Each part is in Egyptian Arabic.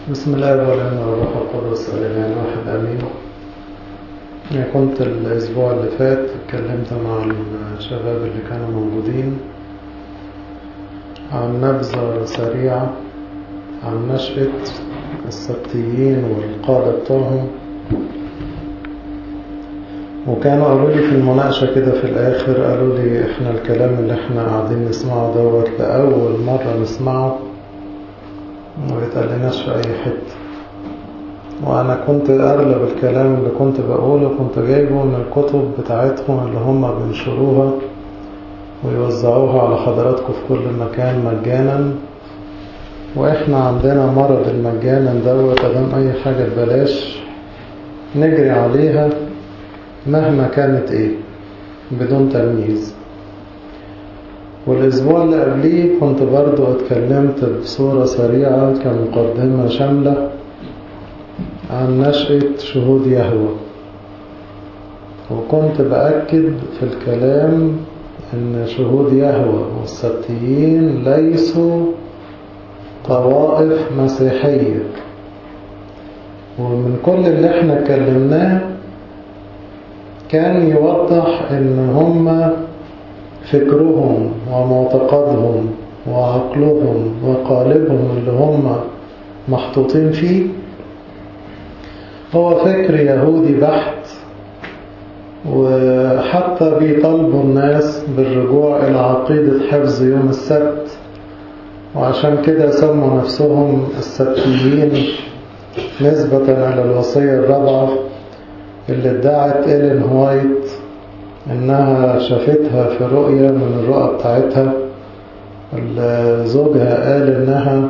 بسم الله والابن والروح القدس الإله واحد آمين أنا كنت الأسبوع اللي فات اتكلمت مع الشباب اللي كانوا موجودين عن نبذة سريعة عن نشأة السبتيين والقادة بتوعهم وكانوا قالوا لي في المناقشة كده في الآخر قالوا لي إحنا الكلام اللي إحنا قاعدين نسمعه دوت لأول مرة نسمعه ما بيتقالناش في أي حتة وأنا كنت أغلب الكلام اللي كنت بقوله كنت جايبه من الكتب بتاعتهم اللي هم بينشروها ويوزعوها على حضراتكم في كل مكان مجانا وإحنا عندنا مرض المجانا دوت أدام أي حاجة ببلاش نجري عليها مهما كانت إيه بدون تمييز والأسبوع اللي قبليه كنت برضو اتكلمت بصورة سريعة كمقدمة شاملة عن نشأة شهود يهوى وكنت بأكد في الكلام أن شهود يهوى والسبتيين ليسوا طوائف مسيحية ومن كل اللي احنا اتكلمناه كان يوضح ان هم فكرهم ومعتقدهم وعقلهم وقالبهم اللي هم محطوطين فيه هو فكر يهودي بحت وحتى بيطالبوا الناس بالرجوع إلى عقيدة حفظ يوم السبت وعشان كده سموا نفسهم السبتيين نسبة إلى الوصية الرابعة اللي ادعت إيلين هوايت إنها شافتها في رؤية من الرؤى بتاعتها زوجها قال إنها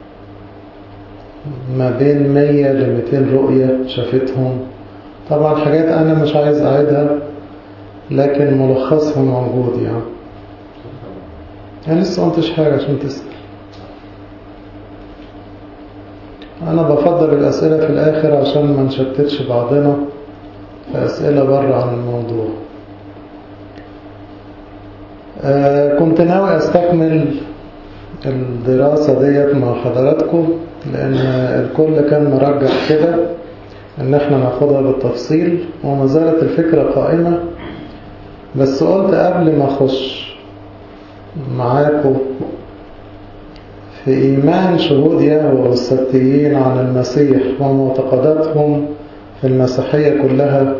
ما بين مية لميتين رؤية شافتهم طبعا حاجات أنا مش عايز أعيدها لكن ملخصها موجود يعني أنا لسه قلتش حاجة عشان تسأل أنا بفضل الأسئلة في الآخر عشان ما نشتتش بعضنا في أسئلة بره عن الموضوع آه كنت ناوي أستكمل الدراسة ديت مع حضراتكم لأن الكل كان مرجح كده إن احنا ناخدها بالتفصيل وما زالت الفكرة قائمة بس قلت قبل ما أخش معاكم في إيمان شهود يهوى والسبتيين عن المسيح ومعتقداتهم في المسيحية كلها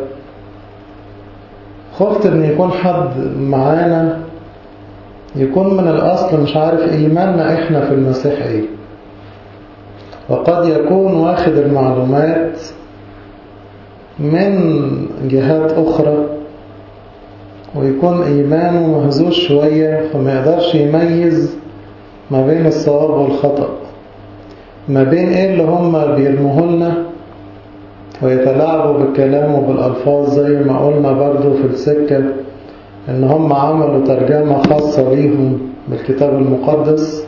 خفت إن يكون حد معانا يكون من الأصل مش عارف إيماننا إحنا في المسيح إيه وقد يكون واخد المعلومات من جهات أخرى ويكون إيمانه مهزوز شوية فما يقدرش يميز ما بين الصواب والخطأ ما بين إيه اللي هم بيرموهولنا ويتلاعبوا بالكلام وبالألفاظ زي ما قلنا برضو في السكة إن هم عملوا ترجمة خاصة بيهم بالكتاب المقدس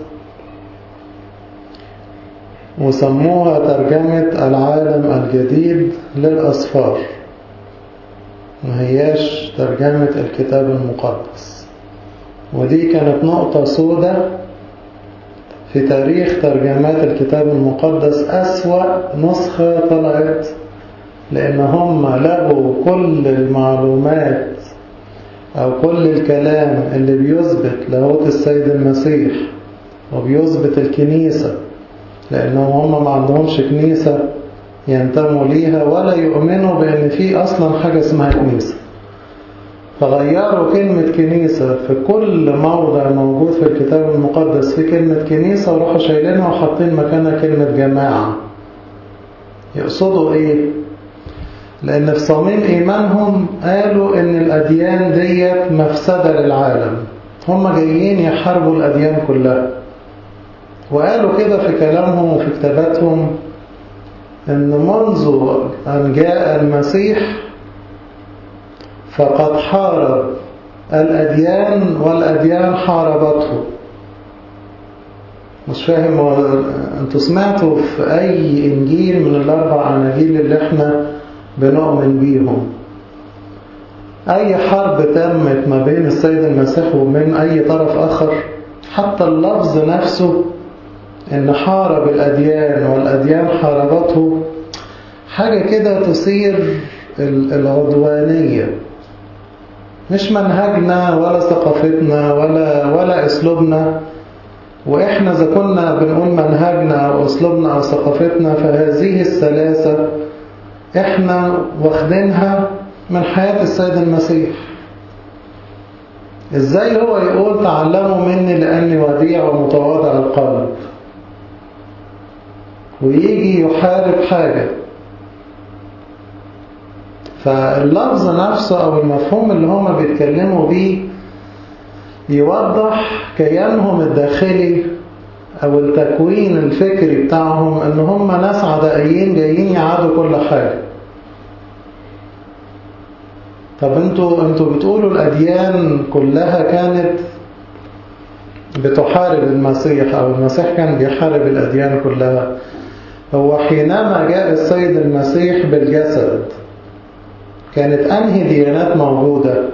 وسموها ترجمة العالم الجديد للأسفار ما هياش ترجمة الكتاب المقدس ودي كانت نقطة سودة في تاريخ ترجمات الكتاب المقدس أسوأ نسخة طلعت لأن هم لغوا كل المعلومات أو كل الكلام اللي بيثبت لاهوت السيد المسيح وبيثبت الكنيسة لأنهم هم ما عندهمش كنيسة ينتموا ليها ولا يؤمنوا بأن في أصلا حاجة اسمها كنيسة فغيروا كلمة كنيسة في كل موضع موجود في الكتاب المقدس في كلمة كنيسة وراحوا شايلينها وحاطين مكانها كلمة جماعة يقصدوا إيه؟ لأن في صميم إيمانهم قالوا إن الأديان ديت مفسدة للعالم هم جايين يحاربوا الأديان كلها وقالوا كده في كلامهم وفي كتاباتهم إن منذ أن جاء المسيح فقد حارب الأديان والأديان حاربته مش فاهم انتوا سمعتوا في أي إنجيل من الأربع أناجيل اللي احنا بنؤمن بيهم أي حرب تمت ما بين السيد المسيح ومن أي طرف آخر حتى اللفظ نفسه إن حارب الأديان والأديان حاربته حاجة كده تثير العدوانية مش منهجنا ولا ثقافتنا ولا ولا أسلوبنا وإحنا إذا كنا بنقول منهجنا أو أسلوبنا أو ثقافتنا فهذه الثلاثة إحنا واخدينها من حياة السيد المسيح إزاي هو يقول تعلموا مني لأني وديع ومتواضع القلب ويجي يحارب حاجة فاللفظ نفسه أو المفهوم اللي هما بيتكلموا بيه يوضح كيانهم الداخلي أو التكوين الفكري بتاعهم إن هم ناس عدائيين جايين يعادوا كل حاجة طب انتوا انتوا بتقولوا الأديان كلها كانت بتحارب المسيح أو المسيح كان بيحارب الأديان كلها هو حينما جاء السيد المسيح بالجسد كانت أنهي ديانات موجودة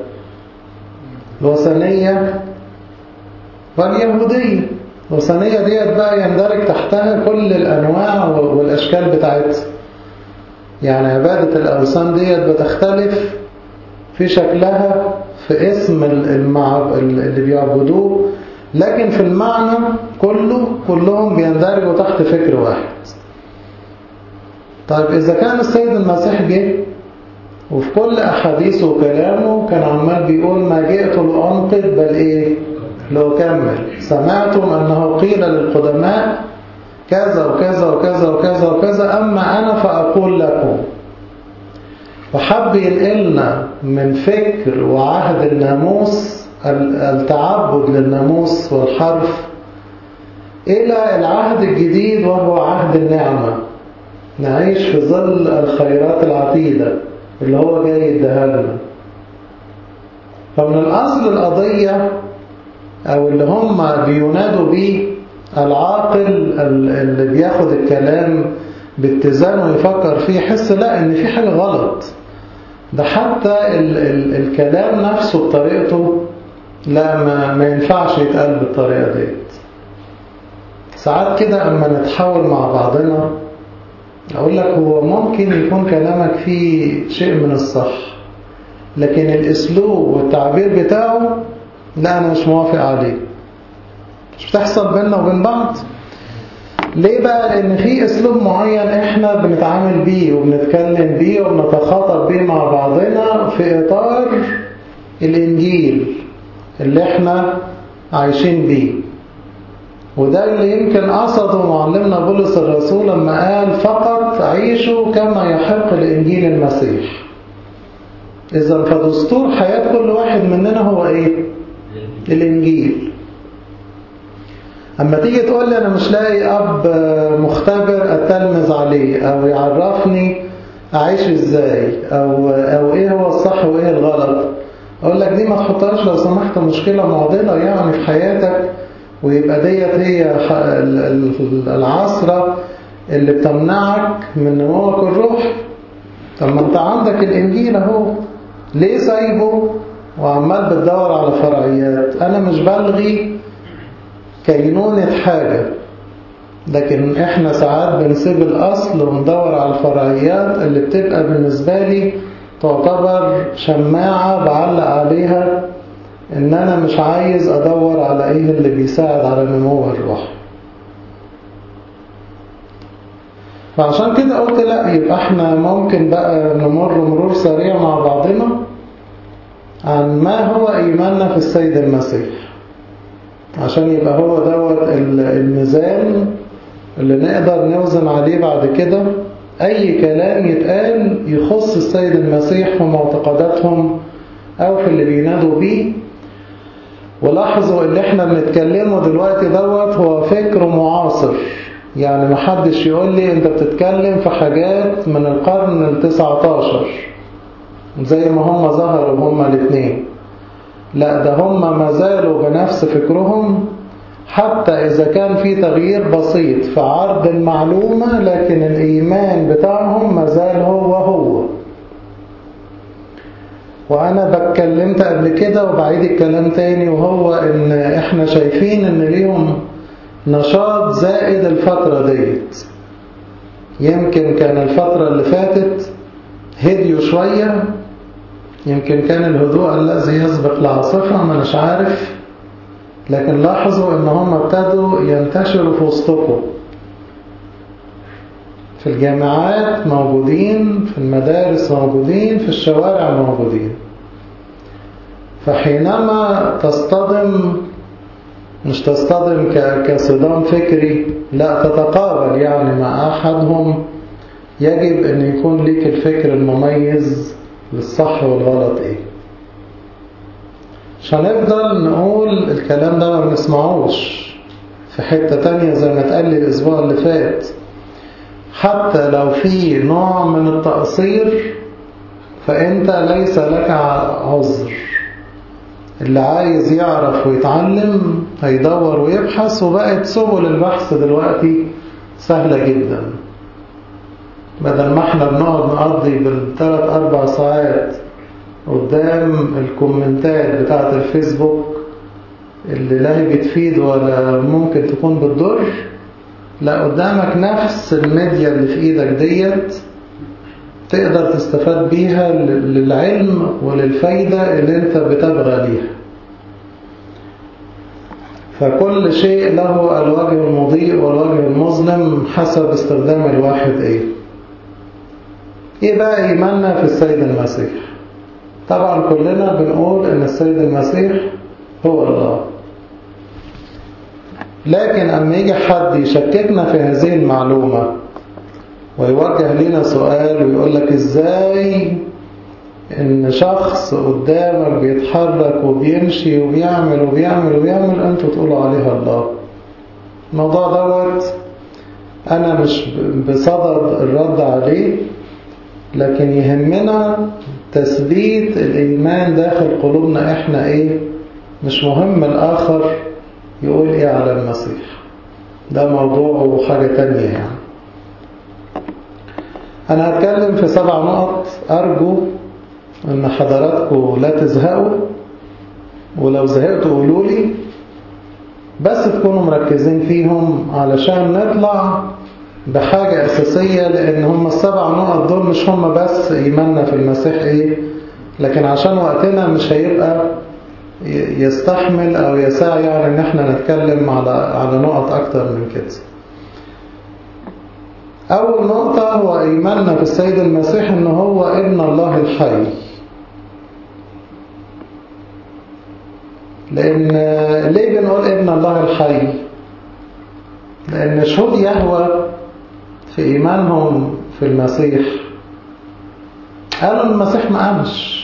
الوثنية واليهودية الوثنية ديت بقى يندرج تحتها كل الأنواع والأشكال بتاعتها يعني عبادة الأوثان ديت بتختلف في شكلها في اسم المعب... اللي بيعبدوه لكن في المعنى كله كلهم بيندرجوا تحت فكر واحد طيب إذا كان السيد المسيح جه وفي كل أحاديثه وكلامه كان عمال بيقول ما جئت لأنقذ بل إيه لأكمل سمعتم أنه قيل للقدماء كذا وكذا وكذا وكذا وكذا أما أنا فأقول لكم وحب ينقلنا من فكر وعهد الناموس التعبد للناموس والحرف إلى العهد الجديد وهو عهد النعمة نعيش في ظل الخيرات العتيدة اللي هو جاي يديها لنا فمن الأصل القضية أو اللي هم بينادوا بيه العاقل اللي بياخد الكلام باتزان ويفكر فيه يحس لا ان في حاجة غلط ده حتى ال ال الكلام نفسه بطريقته لا ما, ما ينفعش يتقال بالطريقة ديت ساعات كده اما نتحاول مع بعضنا اقول لك هو ممكن يكون كلامك فيه شيء من الصح لكن الاسلوب والتعبير بتاعه لا انا مش موافق عليه مش بتحصل بيننا وبين بعض ليه بقى لان في اسلوب معين احنا بنتعامل بيه وبنتكلم بيه وبنتخاطب بيه مع بعضنا في اطار الانجيل اللي احنا عايشين بيه وده اللي يمكن قصده معلمنا بولس الرسول لما قال فقط عيشوا كما يحق لإنجيل المسيح إذا فدستور حياة كل واحد مننا هو إيه؟ الإنجيل أما تيجي تقول لي أنا مش لاقي أب مختبر أتلمذ عليه أو يعرفني أعيش إزاي أو, أو إيه هو الصح وإيه الغلط أقول لك دي ما تحطهاش لو سمحت مشكلة معضلة يعني في حياتك ويبقى ديت هي العصرة اللي بتمنعك من نموك الروح طب ما انت عندك الانجيل اهو ليه سايبه وعمال بتدور على فرعيات انا مش بلغي كينونة حاجة لكن احنا ساعات بنسيب الاصل وندور على الفرعيات اللي بتبقى بالنسبة لي تعتبر شماعة بعلق عليها ان انا مش عايز ادور على ايه اللي بيساعد على نمو الروح فعشان كده قلت لا يبقى احنا ممكن بقى نمر مرور سريع مع بعضنا عن ما هو ايماننا في السيد المسيح عشان يبقى هو دوت الميزان اللي نقدر نوزن عليه بعد كده اي كلام يتقال يخص السيد المسيح ومعتقداتهم او في اللي بينادوا بيه ولاحظوا اللي احنا بنتكلمه دلوقتي دوت هو فكر معاصر يعني محدش يقول لي انت بتتكلم في حاجات من القرن التسعة عشر زي ما هم ظهروا هم الاثنين لا ده هم ما زالوا بنفس فكرهم حتى إذا كان في تغيير بسيط في عرض المعلومة لكن الإيمان بتاعهم ما زال هو هو وأنا بتكلمت قبل كده وبعيد الكلام تاني وهو إن إحنا شايفين إن ليهم نشاط زائد الفترة ديت يمكن كان الفترة اللي فاتت هديوا شوية يمكن كان الهدوء الذي يسبق العاصفة ما مش عارف لكن لاحظوا ان هم ابتدوا ينتشروا في وسطكم في الجامعات موجودين في المدارس موجودين في الشوارع موجودين فحينما تصطدم مش تصطدم كصدام فكري لا تتقابل يعني مع أحدهم يجب أن يكون ليك الفكر المميز للصح والغلط إيه مش هنفضل نقول الكلام ده ما بنسمعوش في حتة تانية زي ما اتقال لي الأسبوع اللي فات حتى لو في نوع من التقصير فأنت ليس لك عذر اللي عايز يعرف ويتعلم هيدور ويبحث وبقت سبل البحث دلوقتي سهلة جدا بدل ما احنا بنقعد نقضي بالثلاث أربع ساعات قدام الكومنتات بتاعة الفيسبوك اللي لا هي بتفيد ولا ممكن تكون بتضر لا قدامك نفس الميديا اللي في ايدك ديت تقدر تستفاد بيها للعلم وللفايدة اللي انت بتبغى ليها فكل شيء له الوجه المضيء والوجه المظلم حسب استخدام الواحد ايه ايه بقى ايماننا في السيد المسيح طبعا كلنا بنقول ان السيد المسيح هو الله لكن اما يجي حد يشككنا في هذه المعلومة ويوجه لنا سؤال ويقول لك ازاي ان شخص قدامك بيتحرك وبيمشي وبيعمل وبيعمل وبيعمل انتوا تقولوا عليها الله الموضوع دوت انا مش بصدد الرد عليه لكن يهمنا تثبيت الايمان داخل قلوبنا احنا ايه مش مهم الاخر يقول ايه على المسيح ده موضوع وحاجة تانية يعني أنا هتكلم في سبع نقط أرجو أن حضراتكم لا تزهقوا ولو زهقتوا قولوا لي بس تكونوا مركزين فيهم علشان نطلع بحاجة أساسية لأن هم السبع نقط دول مش هم بس إيماننا في المسيح إيه لكن عشان وقتنا مش هيبقى يستحمل أو يساع يعني إن احنا نتكلم على على نقط أكتر من كده أول نقطة هو إيماننا في السيد المسيح إن هو ابن الله الحي لأن ليه بنقول ابن الله الحي لأن شهود يهوى في إيمانهم في المسيح قالوا المسيح ما قامش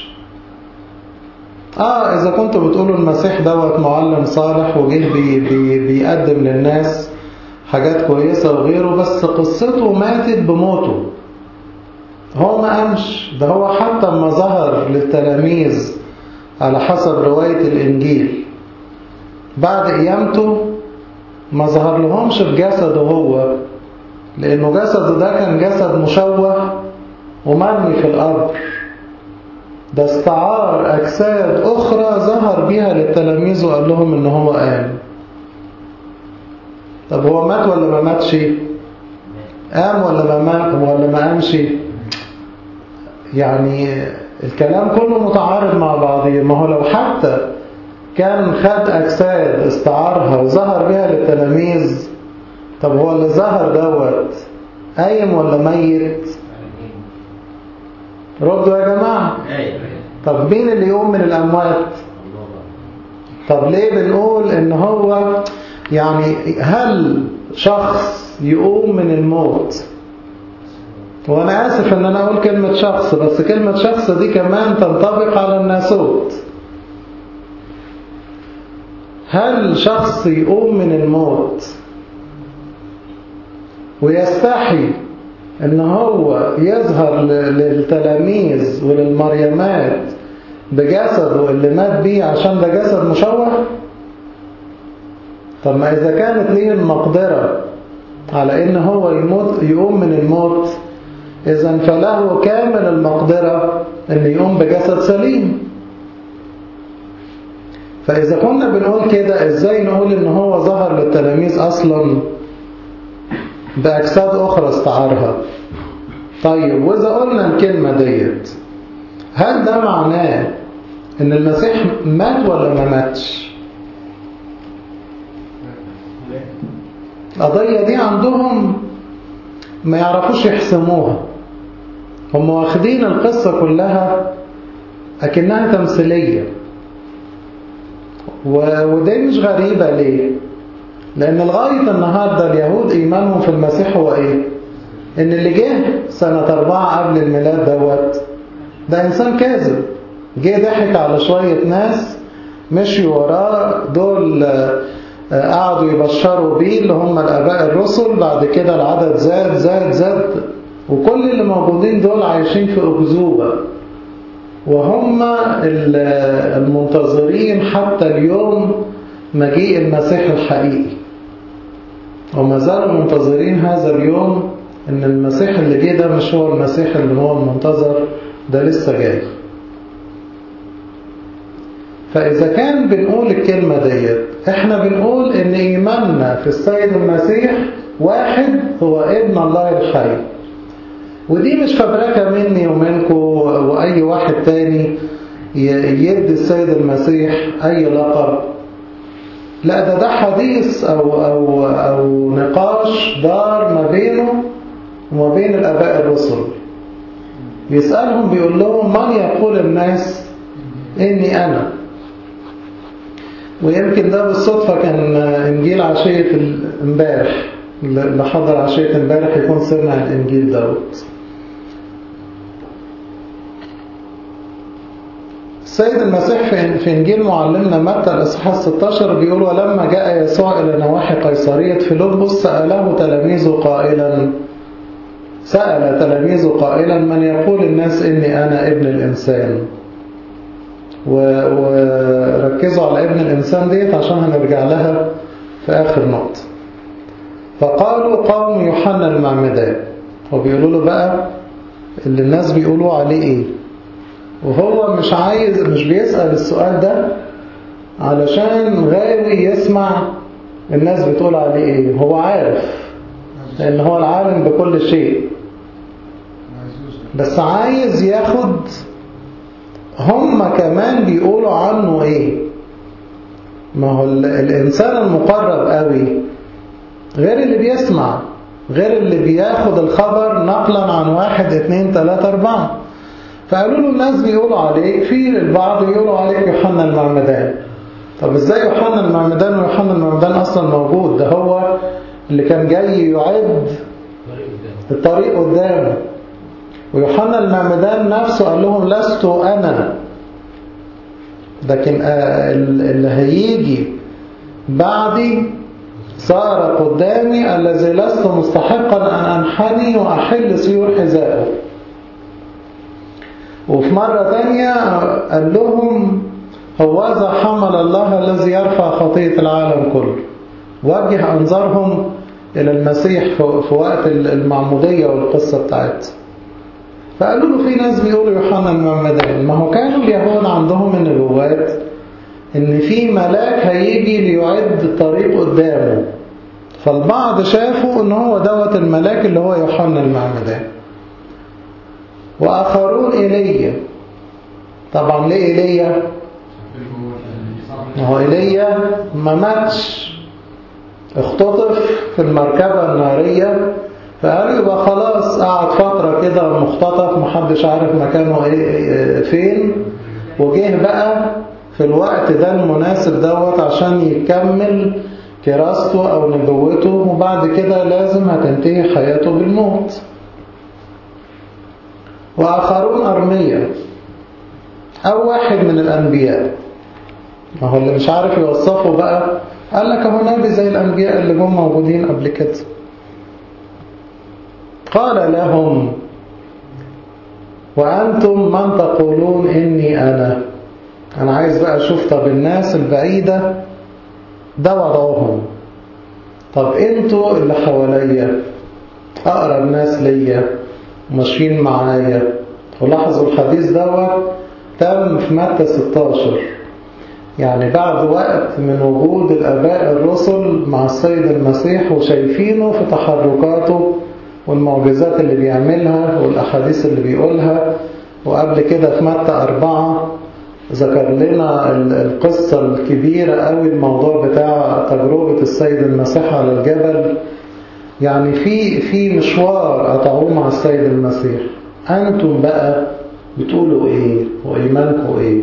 آه إذا كنتوا بتقولوا المسيح دوت معلم صالح وجه بي بي بيقدم للناس حاجات كويسة وغيره بس قصته ماتت بموته هو ما قامش ده هو حتى ما ظهر للتلاميذ على حسب رواية الإنجيل بعد قيامته ما ظهر لهمش بجسده هو لأنه جسده ده كان جسد مشوه ومرمي في الأرض ده استعار أجساد أخرى ظهر بيها للتلاميذ وقال لهم إن هو قام طب هو مات ولا ما ماتش قام ولا ما مات ولا ما قامش يعني الكلام كله متعارض مع بعضه ما هو لو حتى كان خد أجساد استعارها وظهر بها للتلاميذ طب هو اللي ظهر دوت قايم ولا ميت ردوا يا جماعة طب مين اللي يقوم من الأموات طب ليه بنقول ان هو يعني هل شخص يقوم من الموت وانا اسف ان انا اقول كلمة شخص بس كلمة شخص دي كمان تنطبق على الناسوت هل شخص يقوم من الموت ويستحي ان هو يظهر للتلاميذ وللمريمات بجسده اللي مات بيه عشان ده جسد مشوه طب ما إذا كانت ليه المقدرة على إن هو يموت يقوم من الموت إذا فله كامل المقدرة إن يقوم بجسد سليم فإذا كنا بنقول كده إزاي نقول إن هو ظهر للتلاميذ أصلا بأجساد أخرى استعارها طيب وإذا قلنا الكلمة ديت هل ده معناه إن المسيح مات ولا ما ماتش القضية دي عندهم ما يعرفوش يحسموها هم واخدين القصة كلها أكنها تمثيلية ودي مش غريبة ليه لأن لغاية النهاردة اليهود إيمانهم في المسيح هو إيه إن اللي جه سنة أربعة قبل الميلاد دوت ده إنسان كاذب جه ضحك على شوية ناس مشوا وراه دول قعدوا يبشروا بيه اللي هم الآباء الرسل بعد كده العدد زاد زاد زاد وكل اللي موجودين دول عايشين في أكذوبة وهم المنتظرين حتى اليوم مجيء المسيح الحقيقي وما زالوا منتظرين هذا اليوم ان المسيح اللي جه ده مش هو المسيح اللي هو المنتظر ده لسه جاي فإذا كان بنقول الكلمة ديت احنا بنقول ان ايماننا في السيد المسيح واحد هو ابن الله الحي ودي مش فبركة مني ومنكم وأي واحد تاني يدي السيد المسيح أي لقب لا ده ده حديث أو, أو, أو نقاش دار ما بينه وما بين الآباء الرسل بيسألهم بيقول لهم من يقول الناس إني أنا ويمكن ده بالصدفة كان إنجيل عشية امبارح اللي حضر عشية امبارح يكون سمع الإنجيل دوت السيد المسيح في إنجيل معلمنا متى الإصحاح 16 بيقول ولما جاء يسوع إلى نواحي قيصرية فيلبس سأله تلاميذه قائلا سأل تلاميذه قائلا من يقول الناس إني أنا ابن الإنسان وركزوا على ابن الإنسان ديت عشان هنرجع لها في آخر نقطة فقالوا قوم يوحنا المعمدان وبيقولوا له بقى اللي الناس بيقولوا عليه ايه وهو مش عايز مش بيسأل السؤال ده علشان غاوي يسمع الناس بتقول عليه ايه هو عارف لان هو العالم بكل شيء بس عايز ياخد هم كمان بيقولوا عنه ايه ما هو الانسان المقرب قوي غير اللي بيسمع غير اللي بياخد الخبر نقلا عن واحد اتنين تلاتة اربعة فقالوا له الناس بيقولوا عليك في البعض يقولوا عليك يوحنا المعمدان طب ازاي يوحنا المعمدان ويوحنا المعمدان اصلا موجود ده هو اللي كان جاي يعد الطريق قدامه ويوحنا المعمدان نفسه قال لهم لست انا لكن اللي هيجي بعدي صار قدامي الذي لست مستحقا أن أنحني وأحل سيور حذائه وفي مرة تانية قال لهم هوذا حمل الله الذي يرفع خطية العالم كله وجه أنظارهم إلى المسيح في وقت المعمودية والقصة بتاعتها فقالوا له في ناس بيقولوا يوحنا المعمدان ما هو كانوا اليهود عندهم النبوات ان في ملاك هيجي ليعد الطريق قدامه فالبعض شافوا ان هو دوت الملاك اللي هو يوحنا المعمدان واخرون ايليا طبعا ليه ايليا ما هو ايليا ما ماتش اختطف في المركبة النارية فقالوا يبقى خلاص قعد فترة كده مختطف محدش عارف مكانه ايه فين وجه بقى في الوقت ده المناسب دوت عشان يكمل كراسته أو نبوته وبعد كده لازم هتنتهي حياته بالموت وآخرون أرمية أو واحد من الأنبياء ما هو اللي مش عارف يوصفه بقى قال لك هو نبي زي الأنبياء اللي جم موجودين قبل كده قال لهم وأنتم من تقولون إني أنا أنا عايز بقى أشوف طب الناس البعيدة ده وضعهم طب انتوا اللي حواليا أقرب ناس ليا ماشيين معايا ولاحظوا الحديث دوت تم في متى 16 يعني بعد وقت من وجود الآباء الرسل مع السيد المسيح وشايفينه في تحركاته والمعجزات اللي بيعملها والأحاديث اللي بيقولها وقبل كده في متى أربعة ذكر لنا القصة الكبيرة قوي الموضوع بتاع تجربة السيد المسيح على الجبل يعني في في مشوار قطعوه مع السيد المسيح أنتم بقى بتقولوا إيه وإيمانكم إيه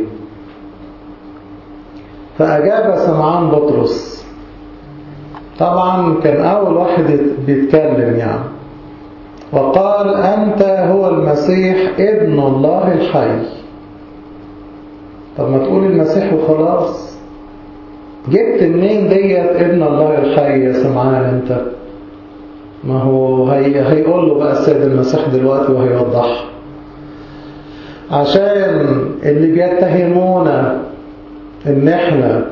فأجاب سمعان بطرس طبعا كان أول واحد بيتكلم يعني وقال أنت هو المسيح ابن الله الحي طب ما تقول المسيح وخلاص جبت منين ديت ابن الله الحي يا سمعان انت ما هو هي هيقول له بقى السيد المسيح دلوقتي وهيوضحها عشان اللي بيتهمونا ان احنا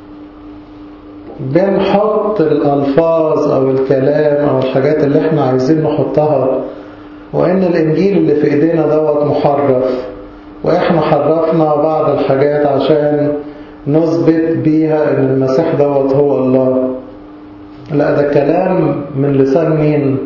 بنحط الألفاظ أو الكلام أو الحاجات اللي احنا عايزين نحطها وإن الإنجيل اللي في إيدينا دوت محرف وإحنا حرفنا بعض الحاجات عشان نثبت بيها إن المسيح دوت هو الله لا ده كلام من لسان مين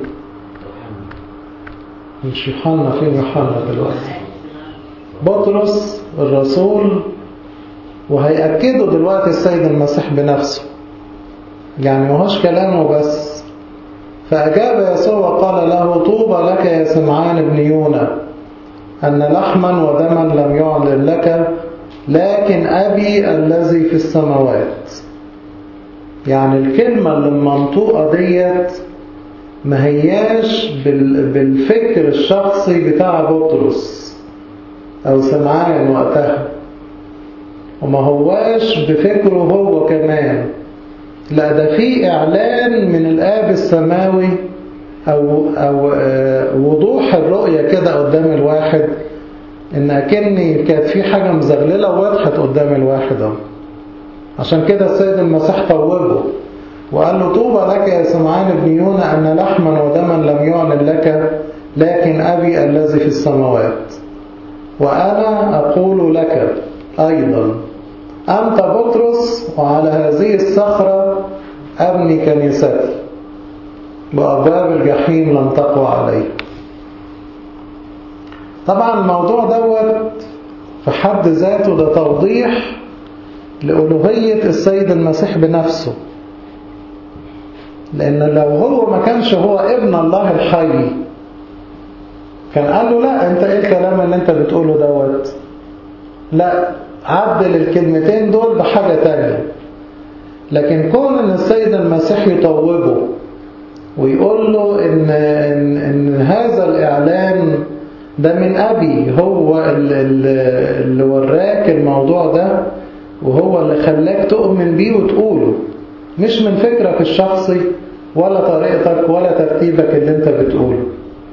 مش يوحنا فين يوحنا دلوقتي بطرس الرسول وهيأكدوا دلوقتي السيد المسيح بنفسه يعني مهوش كلامه بس فأجاب يسوع وقال له طوبى لك يا سمعان ابن يونا أن لحما ودما لم يعلن لك لكن أبي الذي في السماوات يعني الكلمة اللي المنطوقة ديت ما هياش بالفكر الشخصي بتاع بطرس أو سمعان وقتها وما هواش بفكره هو كمان لا ده في إعلان من الآب السماوي أو, أو وضوح الرؤية كده قدام الواحد إن أكني كانت في حاجة مزغللة ووضحت قدام الواحد أهو عشان كده السيد المسيح طوبه وقال له طوبى لك يا سمعان بن يونا أن لحما ودما لم يعلن لك لكن أبي الذي في السماوات وأنا أقول لك أيضا أنت بطرس وعلى هذه الصخرة أبني كنيستي وأبواب الجحيم لن تقوى عليه طبعا الموضوع دوت في حد ذاته ده توضيح لألوهية السيد المسيح بنفسه لأن لو هو ما كانش هو ابن الله الحي كان قال له لا انت ايه الكلام اللي انت بتقوله دوت لا عدل الكلمتين دول بحاجة تانية لكن كون ان السيد المسيح يطوبه ويقول له إن, إن, إن هذا الإعلان ده من أبي هو اللي, اللي وراك الموضوع ده وهو اللي خلاك تؤمن بيه وتقوله مش من فكرك الشخصي ولا طريقتك ولا ترتيبك اللي انت بتقوله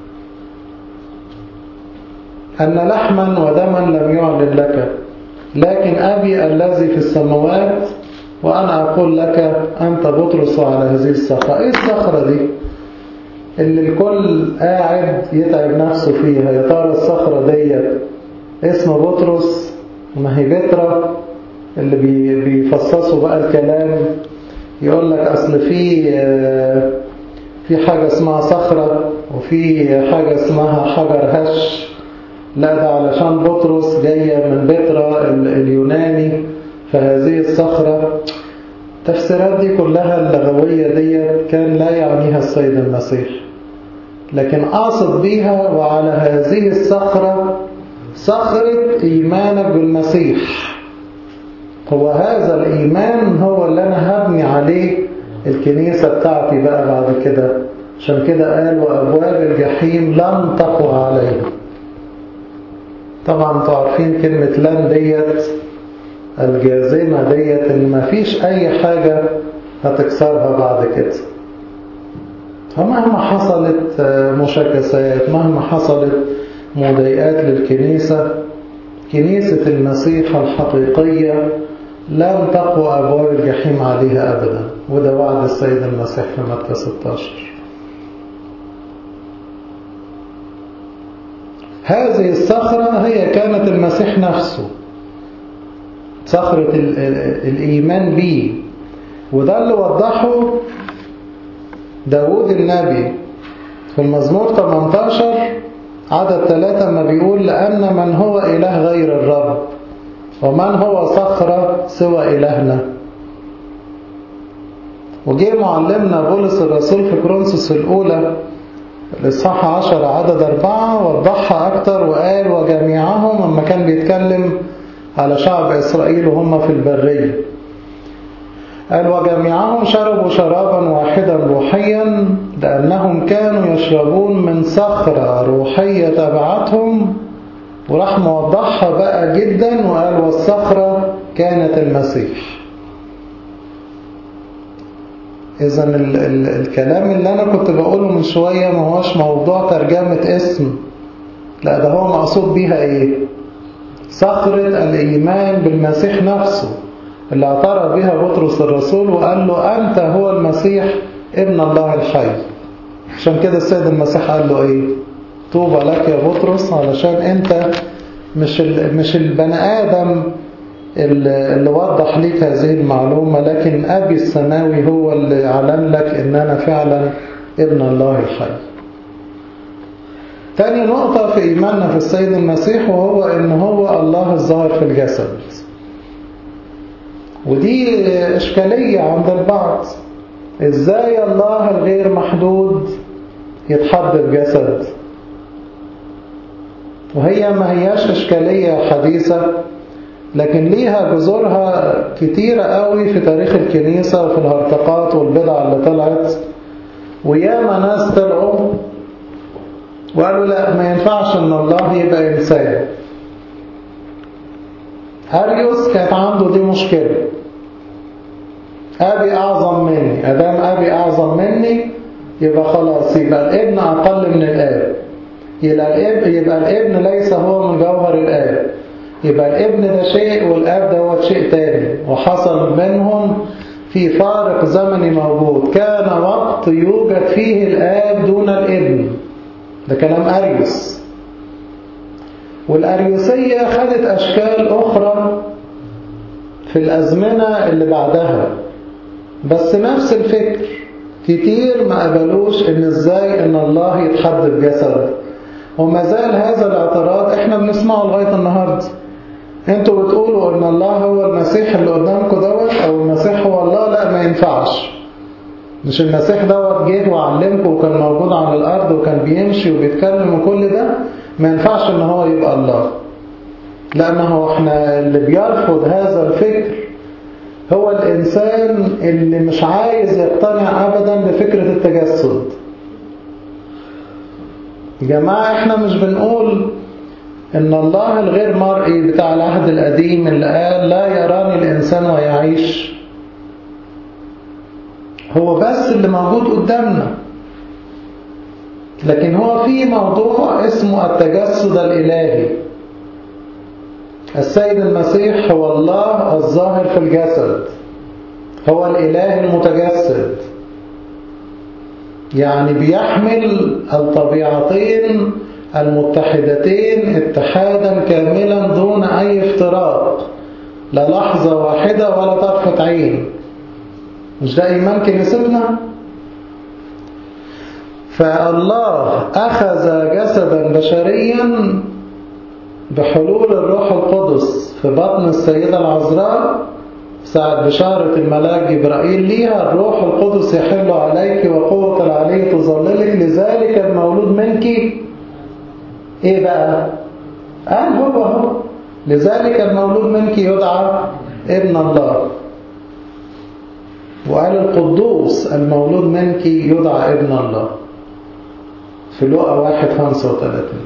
أن لحما ودما لم يعلن لك لكن أبي الذي في السماوات وأنا أقول لك أنت بطرس على هذه الصخرة إيه الصخرة دي اللي الكل قاعد يتعب نفسه فيها يا ترى الصخرة دي اسم بطرس ما هي بترا اللي بي بيفصصوا بقى الكلام يقول لك أصل في في حاجة اسمها صخرة وفي حاجة اسمها حجر هش لا ده علشان بطرس جاية من بترا اليوناني فهذه الصخرة التفسيرات دي كلها اللغوية دي كان لا يعنيها السيد المسيح لكن قاصد بيها وعلى هذه الصخرة صخرة إيمانك بالمسيح هو هذا الإيمان هو اللي أنا هبني عليه الكنيسة بتاعتي بقى بعد كده عشان كده قال وأبواب الجحيم لن تقوى عليه طبعا انتوا عارفين كلمة لن ديت الجازمة ديت ان مفيش اي حاجة هتكسرها بعد كده فمهما حصلت مشاكسات مهما حصلت مضايقات للكنيسة كنيسة المسيح الحقيقية لن تقوى أبواب الجحيم عليها أبدا وده وعد السيد المسيح في متى 16 هذه الصخرة هي كانت المسيح نفسه صخرة الإيمان بيه وده اللي وضحه داود النبي في المزمور 18 عدد ثلاثة ما بيقول لأن من هو إله غير الرب ومن هو صخرة سوى إلهنا وجه معلمنا بولس الرسول في كرونسوس الأولى الإصحاح 10 عدد أربعة وضحها أكتر وقال وجميعهم لما كان بيتكلم على شعب إسرائيل وهم في البرية قال وجميعهم شربوا شرابا واحدا روحيا لأنهم كانوا يشربون من صخرة روحية تبعتهم وراح موضحها بقى جدا وقال والصخرة كانت المسيح إذا ال ال الكلام اللي أنا كنت بقوله من شوية ما هوش موضوع ترجمة اسم لا ده هو مقصود بيها إيه صخرة الإيمان بالمسيح نفسه اللي اعترف بها بطرس الرسول وقال له أنت هو المسيح ابن الله الحي عشان كده السيد المسيح قال له إيه طوبى لك يا بطرس علشان أنت مش مش البني آدم اللي وضح ليك هذه المعلومة لكن أبي السماوي هو اللي علم لك إن أنا فعلا ابن الله الحي تاني نقطة في إيماننا في السيد المسيح وهو إن هو الله الظاهر في الجسد ودي إشكالية عند البعض إزاي الله الغير محدود يتحط بجسد وهي ما هياش إشكالية حديثة لكن ليها جذورها كتيرة قوي في تاريخ الكنيسة وفي الهرطقات والبدع اللي طلعت وياما ناس طلعوا وقالوا لا ما ينفعش ان الله يبقى انسان أريوس كانت عنده دي مشكلة أبي أعظم مني أدام أبي أعظم مني يبقى خلاص يبقى الابن أقل من الآب يبقى الابن, يبقى الابن ليس هو من جوهر الآب يبقى الابن ده شيء والآب دوت شيء تاني وحصل منهم في فارق زمني موجود كان وقت يوجد فيه الآب دون الابن ده كلام أريوس والأريوسية خدت أشكال أخرى في الأزمنة اللي بعدها بس نفس الفكر كتير ما قبلوش ان ازاي ان الله يتحد بجسد وما زال هذا الاعتراض احنا بنسمعه لغاية النهاردة انتوا بتقولوا ان الله هو المسيح اللي قدامكم دوت او المسيح هو الله لا ما ينفعش مش المسيح دوت جه وعلمكم وكان موجود على الارض وكان بيمشي وبيتكلم وكل ده ما ينفعش ان هو يبقى الله لا ما هو احنا اللي بيرفض هذا الفكر هو الإنسان اللي مش عايز يقتنع أبدا بفكرة التجسد جماعة احنا مش بنقول ان الله الغير مرئي بتاع العهد القديم اللي قال لا يراني الإنسان ويعيش هو بس اللي موجود قدامنا لكن هو في موضوع اسمه التجسد الإلهي السيد المسيح هو الله الظاهر في الجسد هو الإله المتجسد يعني بيحمل الطبيعتين المتحدتين اتحادا كاملا دون أي افتراق لا لحظة واحدة ولا طرفة عين مش ده إيمان كنيستنا؟ فالله أخذ جسدا بشريا بحلول الروح القدس في بطن السيدة العذراء ساعة بشارة الملاك جبرائيل ليها الروح القدس يحل عليك وقوة العلي تظللك لذلك المولود منك ايه بقى قال هو هو لذلك المولود منك يدعى ابن الله وقال القدوس المولود منك يدعى ابن الله في لقى واحد خمسة وثلاثين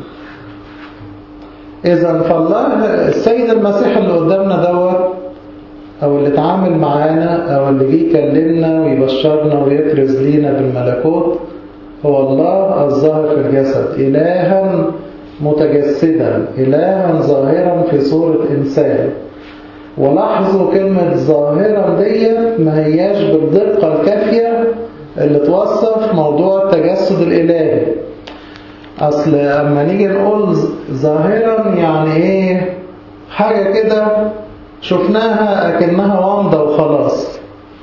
إذا فالله السيد المسيح اللي قدامنا دوت أو اللي اتعامل معانا أو اللي جه يكلمنا ويبشرنا ويكرز لينا بالملكوت هو الله الظاهر في الجسد إلها متجسدا إلها ظاهرا في صورة إنسان ولاحظوا كلمة ظاهرا ديت ما هياش بالدقة الكافية اللي توصف موضوع التجسد الإلهي أصل أما نيجي نقول ظاهرا يعني إيه حاجة كده شفناها أكنها ومضة وخلاص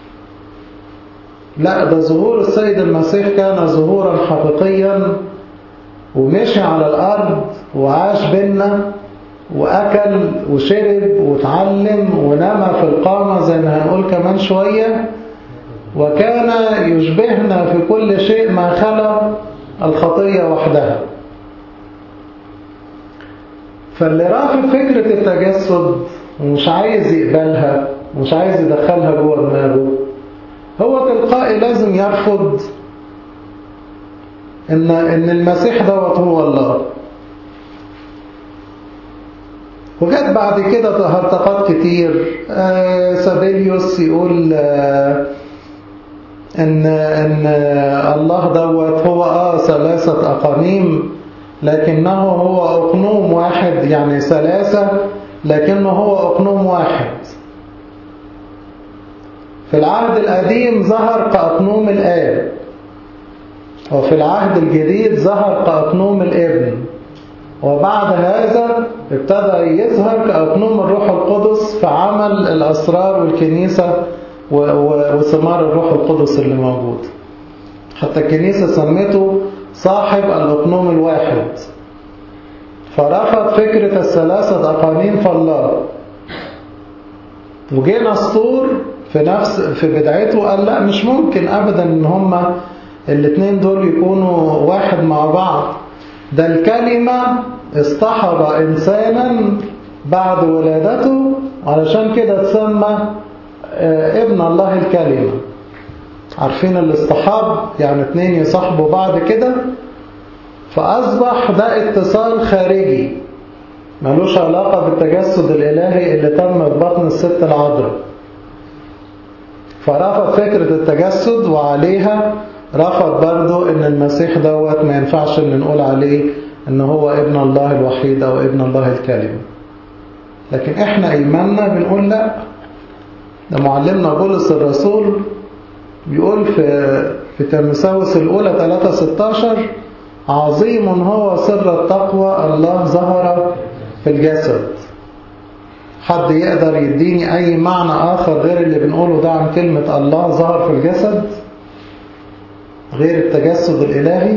لا ده ظهور السيد المسيح كان ظهورا حقيقيا ومشي على الأرض وعاش بينا وأكل وشرب وتعلم ونمى في القامة زي ما هنقول كمان شوية وكان يشبهنا في كل شيء ما خلا الخطية وحدها فاللي رافض فكرة التجسد ومش عايز يقبلها ومش عايز يدخلها جوه دماغه هو تلقائي لازم يرفض ان ان المسيح دوت هو الله وجت بعد كده هرطقات كتير آه سابيليوس يقول آه ان ان الله دوت هو اه ثلاثة اقانيم لكنه هو اقنوم واحد يعني ثلاثة لكنه هو اقنوم واحد في العهد القديم ظهر كأقنوم الآب وفي العهد الجديد ظهر كأقنوم الابن وبعد هذا ابتدى يظهر كأقنوم الروح القدس في عمل الأسرار والكنيسة وثمار الروح القدس اللي موجود حتى الكنيسة سمته صاحب الأقنوم الواحد فرفض فكرة الثلاثة أقانيم فالله وجينا اسطور في نفس في بدايته قال لا مش ممكن ابدا ان هما الاثنين دول يكونوا واحد مع بعض ده الكلمة اصطحب انسانا بعد ولادته علشان كده تسمى ابن الله الكلمة عارفين الاصطحاب يعني اتنين يصاحبوا بعض كده فأصبح ده اتصال خارجي ملوش علاقة بالتجسد الإلهي اللي تم في بطن الست العذراء فرفض فكرة التجسد وعليها رفض برضو ان المسيح دوت ما ينفعش ان نقول عليه ان هو ابن الله الوحيد او ابن الله الكلمة لكن احنا ايماننا بنقول لا ده معلمنا بولس الرسول بيقول في في تيموثاوس الاولى 3 16 عظيم هو سر التقوى الله ظهر في الجسد حد يقدر يديني أي معنى آخر غير اللي بنقوله ده عن كلمة الله ظهر في الجسد غير التجسد الإلهي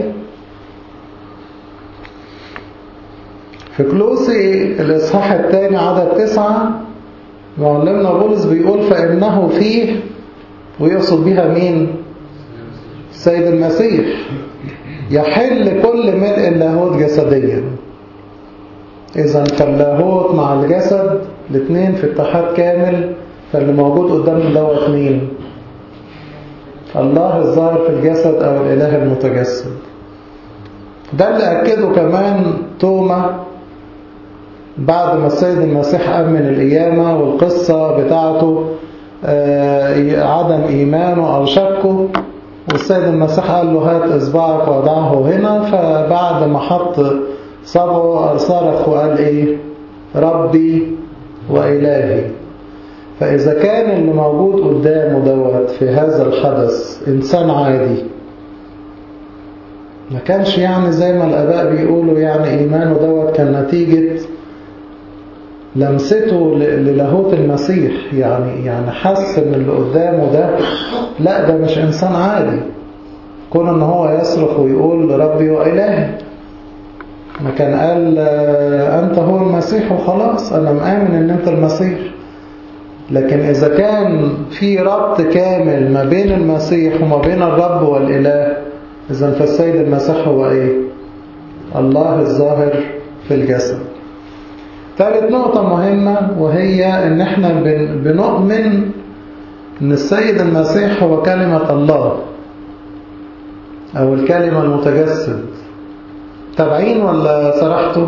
في كلوسي الإصحاح الثاني عدد تسعة معلمنا بولس بيقول فإنه فيه ويقصد بها مين السيد المسيح يحل كل ملء اللاهوت جسديا إذا فاللاهوت مع الجسد الاثنين في اتحاد كامل فاللي موجود قدامنا دوت مين الله الظاهر في الجسد أو الإله المتجسد ده اللي أكده كمان توما بعد ما السيد المسيح أمن القيامة والقصة بتاعته عدم إيمانه أو شكه والسيد المسيح قال له هات إصبعك وضعه هنا فبعد ما حط صبعه صرخ وقال إيه ربي وإلهي فإذا كان اللي موجود قدامه دوت في هذا الحدث إنسان عادي ما كانش يعني زي ما الآباء بيقولوا يعني إيمانه دوت كان نتيجة لمسته للاهوت المسيح يعني يعني حس ان اللي قدامه ده لا ده مش انسان عادي كون ان هو يصرخ ويقول ربي وإلهي ما كان قال أنت هو المسيح وخلاص أنا مآمن أن أنت المسيح لكن إذا كان في ربط كامل ما بين المسيح وما بين الرب والإله إذا فالسيد المسيح هو إيه الله الظاهر في الجسد ثالث نقطة مهمة وهي أن احنا بنؤمن أن السيد المسيح هو كلمة الله أو الكلمة المتجسد تابعين ولا سرحتوا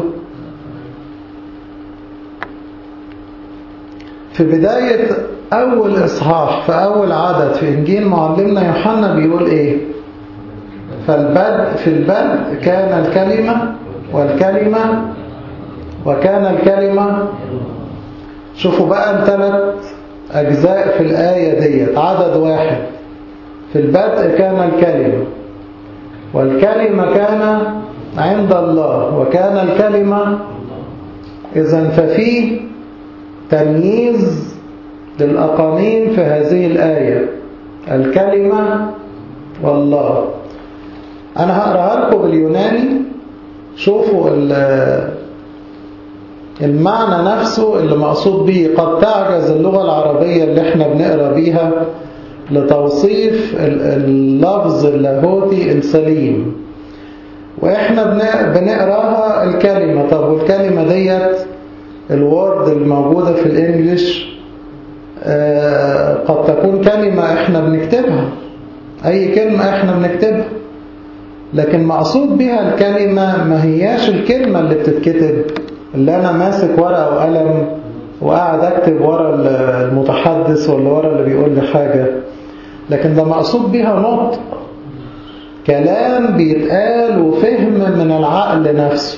في بداية أول إصحاح في أول عدد في إنجيل معلمنا يوحنا بيقول إيه فالبدء في البدء كان الكلمة والكلمة وكان الكلمة شوفوا بقى الثلاث أجزاء في الآية ديت عدد واحد في البدء كان الكلمة والكلمة كان عند الله وكان الكلمة إذا ففيه تمييز للأقانيم في هذه الآية الكلمة والله أنا هقرأها لكم باليوناني شوفوا المعنى نفسه اللي مقصود به قد تعجز اللغة العربية اللي احنا بنقرأ بيها لتوصيف اللفظ اللاهوتي السليم واحنا بنقراها الكلمة طب والكلمة ديت الورد الموجودة في الانجليش قد تكون كلمة احنا بنكتبها اي كلمة احنا بنكتبها لكن مقصود بها الكلمة ما هياش الكلمة اللي بتتكتب اللي انا ماسك ورقة وقلم وقاعد اكتب ورا المتحدث ولا ورا اللي بيقول لي حاجة لكن ده مقصود بها نطق كلام بيتقال وفهم من العقل نفسه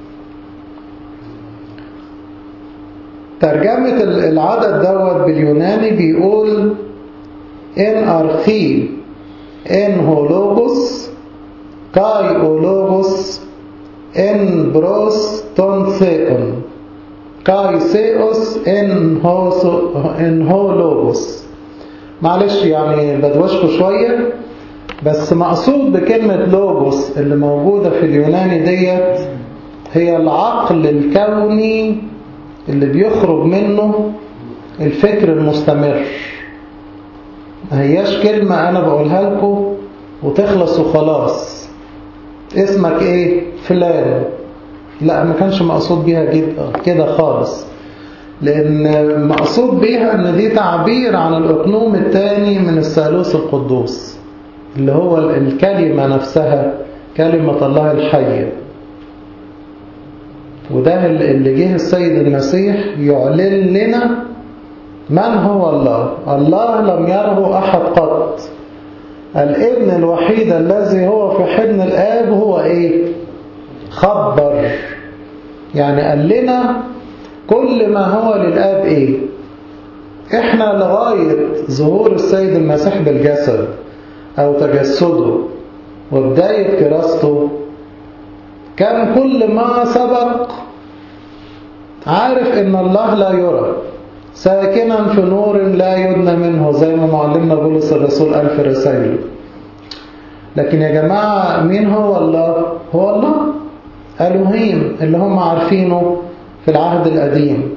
ترجمة العدد دوت باليوناني بيقول إن أرخي إن هولوغوس كاي أولوغوس إن بروس تونسيون كاي سيوس إن هوسو إن هولوغوس معلش يعني بدوشكوا شوية بس مقصود بكلمة لوجوس اللي موجودة في اليوناني ديت هي العقل الكوني اللي بيخرج منه الفكر المستمر ما هياش كلمة أنا بقولها لكم وتخلص وخلاص اسمك ايه فلان لا ما كانش مقصود بيها جدا كده خالص لأن مقصود بيها أن دي تعبير عن الأقنوم الثاني من الثالوث القدوس اللي هو الكلمة نفسها كلمة الله الحية وده اللي جه السيد المسيح يعلن لنا من هو الله الله لم يره أحد قط الابن الوحيد الذي هو في حضن الآب هو إيه خبر يعني قال لنا كل ما هو للآب إيه إحنا لغاية ظهور السيد المسيح بالجسد أو تجسده وبداية كراسته كان كل ما سبق عارف إن الله لا يرى ساكنا في نور لا يدنى منه زي ما معلمنا بولس الرسول قال في رسائله لكن يا جماعة مين هو الله؟ هو الله ألوهيم اللي هم عارفينه في العهد القديم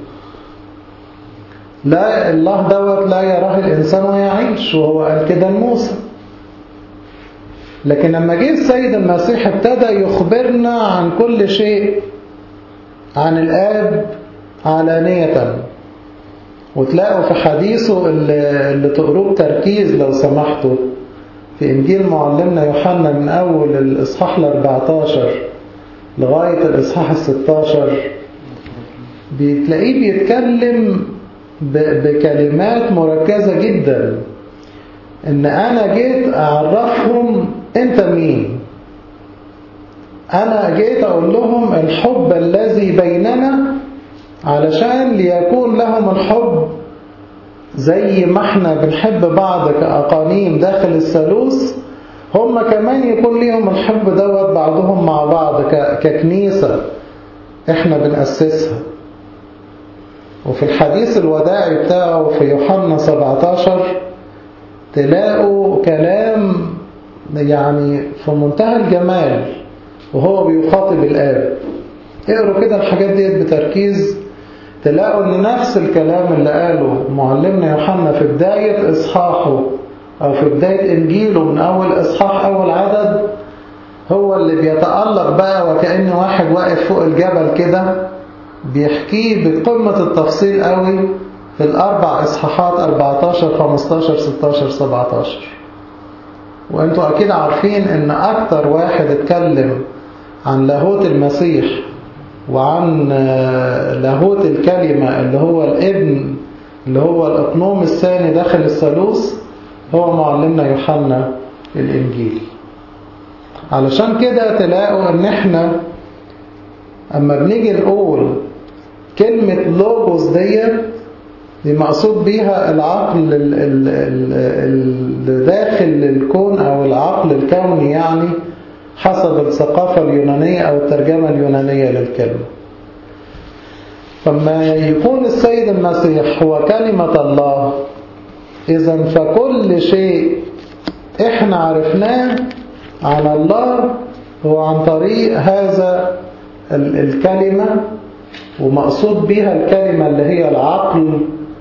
لا الله دوت لا يراه الإنسان ويعيش وهو قال كده لموسى لكن لما جه السيد المسيح ابتدى يخبرنا عن كل شيء عن الآب علانية وتلاقوا في حديثه اللي, اللي تقروه بتركيز لو سمحتوا في إنجيل معلمنا يوحنا من أول الإصحاح ال 14 لغاية الإصحاح ال 16 بتلاقيه بيتكلم بكلمات مركزة جدا إن أنا جيت أعرفهم أنت مين أنا جيت أقول لهم الحب الذي بيننا علشان ليكون لهم الحب زي ما احنا بنحب بعض كأقانيم داخل الثالوث هم كمان يكون ليهم الحب دوت بعضهم مع بعض ككنيسة احنا بنأسسها وفي الحديث الوداعي بتاعه في يوحنا 17 تلاقوا كلام يعني في منتهى الجمال وهو بيخاطب الآب اقروا كده الحاجات ديت بتركيز تلاقوا ان نفس الكلام اللي قاله معلمنا يوحنا في بداية اصحاحه او في بداية انجيله من اول اصحاح اول عدد هو اللي بيتألق بقى وكأن واحد واقف فوق الجبل كده بيحكيه بقمة التفصيل قوي في الاربع اصحاحات 14 15 16 17 وانتوا اكيد عارفين ان اكتر واحد اتكلم عن لاهوت المسيح وعن لاهوت الكلمة اللي هو الابن اللي هو الأقنوم الثاني داخل الثالوث هو معلمنا يوحنا الإنجيل علشان كده تلاقوا ان احنا اما بنيجي نقول كلمة لوجوس ديت دي مقصود بيها العقل اللي داخل الكون او العقل الكوني يعني حسب الثقافة اليونانية أو الترجمة اليونانية للكلمة فما يكون السيد المسيح هو كلمة الله إذا فكل شيء إحنا عرفناه عن الله هو عن طريق هذا الكلمة ومقصود بها الكلمة اللي هي العقل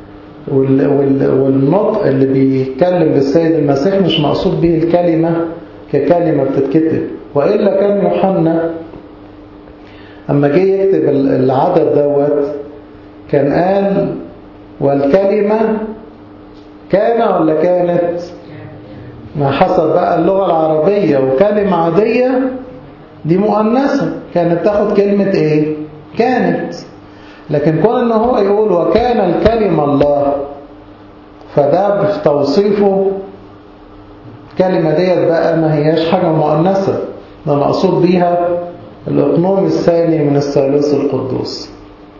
والنطق اللي بيتكلم بالسيد المسيح مش مقصود به الكلمة ككلمة بتتكتب وإلا كان يوحنا أما جه يكتب العدد دوت كان قال والكلمة كان ولا كانت ما حسب بقى اللغة العربية وكلمة عادية دي مؤنثة كانت تاخد كلمة ايه كانت لكن كون ان هو يقول وكان الكلمة الله فده في توصيفه الكلمة ديت بقى ما هياش حاجة مؤنثة ده مقصود بيها الإقنوم الثاني من الثالوث القدوس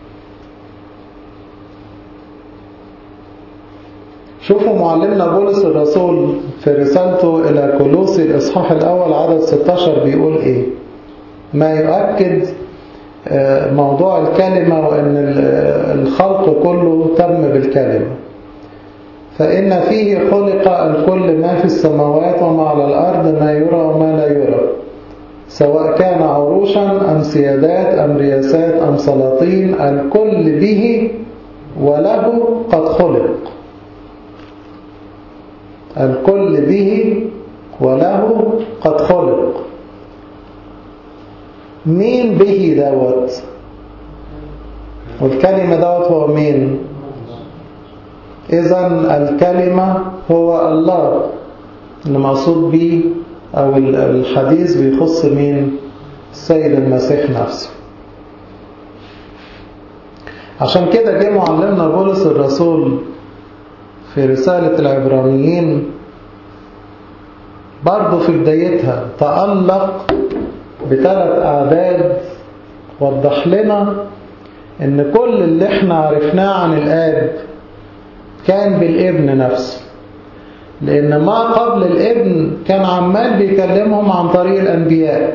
شوفوا معلمنا بولس الرسول في رسالته إلى كولوسي الإصحاح الأول عدد 16 بيقول إيه ما يؤكد موضوع الكلمة وأن الخلق كله تم بالكلمة فإن فيه خلق الكل ما في السماوات وما على الأرض ما يرى وما لا يرى سواء كان عروشا أم سيادات أم رياسات أم سلاطين الكل به وله قد خلق الكل به وله قد خلق مين به دوت والكلمة دوت هو مين إذا الكلمة هو الله المقصود به أو الحديث بيخص مين السيد المسيح نفسه عشان كده جه معلمنا بولس الرسول في رسالة العبرانيين برضه في بدايتها تألق بثلاث أعداد وضح لنا إن كل اللي احنا عرفناه عن الآب كان بالابن نفسه لأن ما قبل الابن كان عمال بيكلمهم عن طريق الأنبياء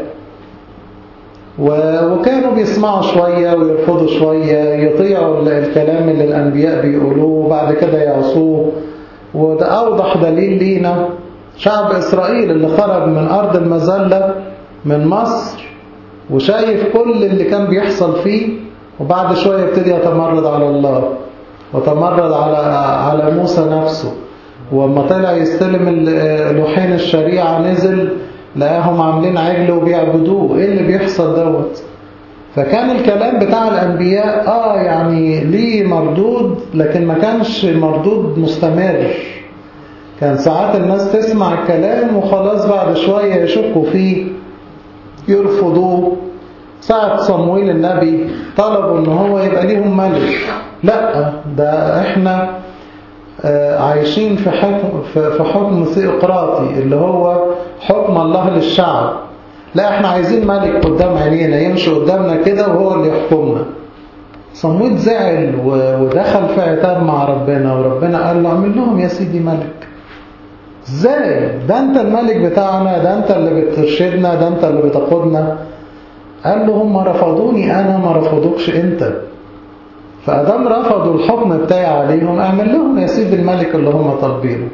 وكانوا بيسمعوا شوية ويرفضوا شوية يطيعوا الكلام اللي الأنبياء بيقولوه وبعد كده يعصوه وده أوضح دليل لينا شعب إسرائيل اللي خرج من أرض المذلة من مصر وشايف كل اللي كان بيحصل فيه وبعد شوية يبتدي يتمرد على الله وتمرد على على موسى نفسه وما طلع يستلم لوحين الشريعة نزل لقاهم عاملين عجل وبيعبدوه ايه اللي بيحصل دوت فكان الكلام بتاع الأنبياء آه يعني ليه مردود لكن ما كانش مردود مستمر كان ساعات الناس تسمع الكلام وخلاص بعد شوية يشكوا فيه يرفضوه ساعة صمويل النبي طلبوا ان هو يبقى ليهم ملك لا ده احنا عايشين في حكم في حكم ثيوقراطي اللي هو حكم الله للشعب لا احنا عايزين ملك قدام عينينا يمشي قدامنا كده وهو اللي يحكمنا صمويل زعل ودخل في عتاب مع ربنا وربنا قال له اعمل لهم يا سيدي ملك ازاي ده انت الملك بتاعنا ده انت اللي بترشدنا ده انت اللي بتقودنا قال له هم رفضوني انا ما رفضوكش انت فأدام رفضوا الحكم بتاعي عليهم اعمل لهم يا سيدي الملك اللي هم طالبينه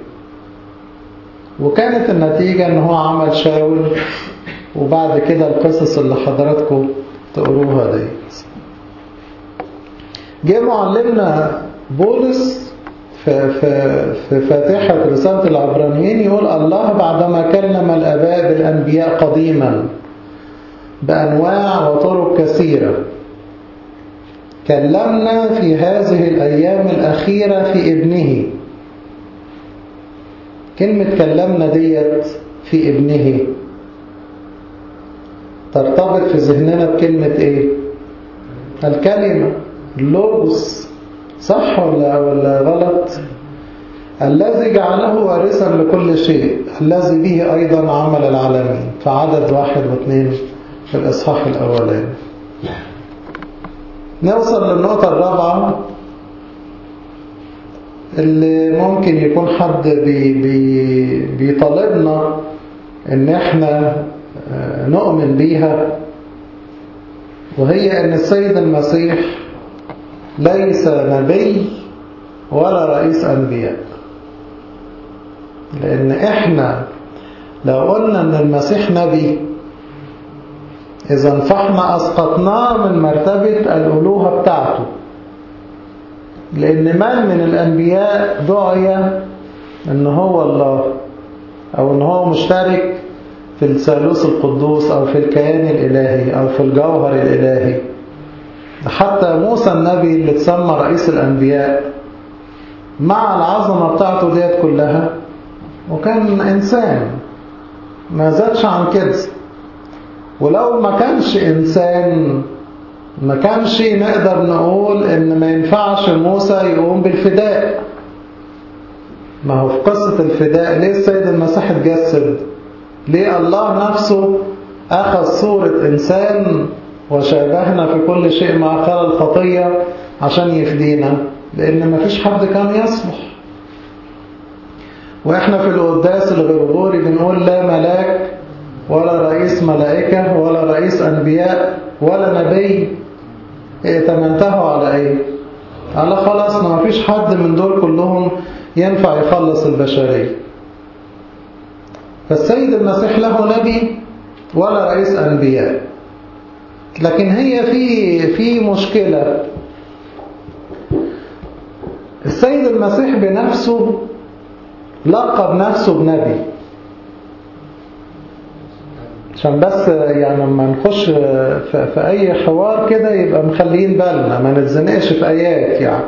وكانت النتيجة ان هو عمل شاول وبعد كده القصص اللي حضراتكم تقروها ديت جه معلمنا بولس في, في, في فاتحة رسالة العبرانيين يقول الله بعدما كلم الآباء بالأنبياء قديما بأنواع وطرق كثيرة كلمنا في هذه الأيام الأخيرة في ابنه كلمة كلمنا ديت في ابنه ترتبط في ذهننا بكلمة ايه الكلمة اللوجوس صح ولا, ولا غلط الذي جعله وارثا لكل شيء الذي به أيضا عمل العالمين في عدد واحد واثنين في الإصحاح الأولاني نوصل للنقطة الرابعة اللي ممكن يكون حد بي بي بيطالبنا ان احنا نؤمن بيها وهي ان السيد المسيح ليس نبي ولا رئيس أنبياء لأن إحنا لو قلنا أن المسيح نبي إذا فاحنا أسقطناه من مرتبة الألوهة بتاعته لأن من من الأنبياء دعي أن هو الله أو أن هو مشترك في الثالوث القدوس أو في الكيان الإلهي أو في الجوهر الإلهي حتى موسى النبي اللي تسمى رئيس الأنبياء مع العظمة بتاعته ديت كلها وكان إنسان ما زادش عن كده ولو ما كانش إنسان ما كانش نقدر نقول إن ما ينفعش موسى يقوم بالفداء ما هو في قصة الفداء ليه السيد المسيح اتجسد ليه الله نفسه أخذ صورة إنسان وشابهنا في كل شيء مع خلال الخطية عشان يفدينا لأن ما فيش حد كان يصلح وإحنا في القداس الغرغوري بنقول لا ملاك ولا رئيس ملائكة ولا رئيس أنبياء ولا نبي ائتمنته على إيه على خلاص ما فيش حد من دول كلهم ينفع يخلص البشرية فالسيد المسيح له نبي ولا رئيس أنبياء لكن هي في في مشكلة السيد المسيح بنفسه لقب نفسه بنبي عشان بس يعني لما نخش في, في أي حوار كده يبقى مخليين بالنا ما نتزنقش في آيات يعني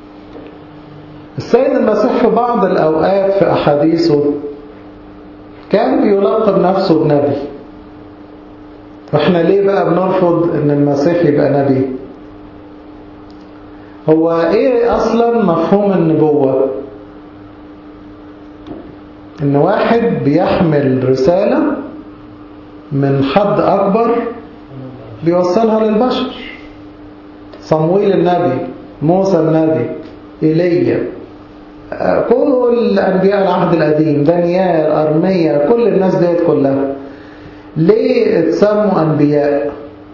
السيد المسيح في بعض الأوقات في أحاديثه كان بيلقب نفسه بنبي واحنا ليه بقى بنرفض ان المسيح يبقى نبي هو ايه اصلا مفهوم النبوة ان واحد بيحمل رسالة من حد اكبر بيوصلها للبشر صمويل النبي موسى النبي ايليا كل انبياء العهد القديم دانيال ارميا كل الناس ديت كلها ليه اتسموا أنبياء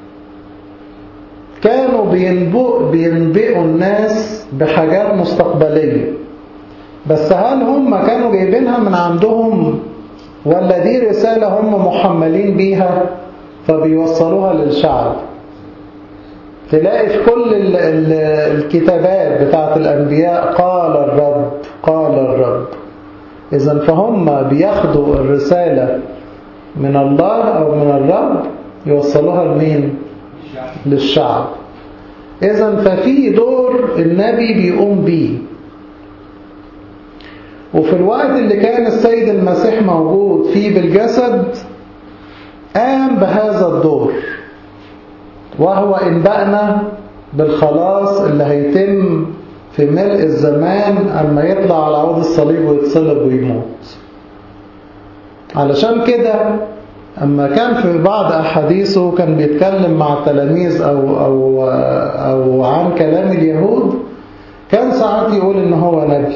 كانوا بينبئوا بينبئوا الناس بحاجات مستقبلية بس هل هم كانوا جايبينها من عندهم ولا دي رسالة هم محملين بيها فبيوصلوها للشعب تلاقي في كل ال ال الكتابات بتاعت الأنبياء قال الرب قال الرب إذا فهم بياخدوا الرسالة من الله أو من الرب يوصلوها لمين للشعب إذا ففي دور النبي بيقوم بيه وفي الوقت اللي كان السيد المسيح موجود فيه بالجسد قام بهذا الدور وهو إنبأنا بالخلاص اللي هيتم في ملء الزمان أما يطلع على عود الصليب ويتصلب ويموت علشان كده أما كان في بعض أحاديثه كان بيتكلم مع التلاميذ أو, أو, أو عن كلام اليهود كان ساعات يقول إن هو نبي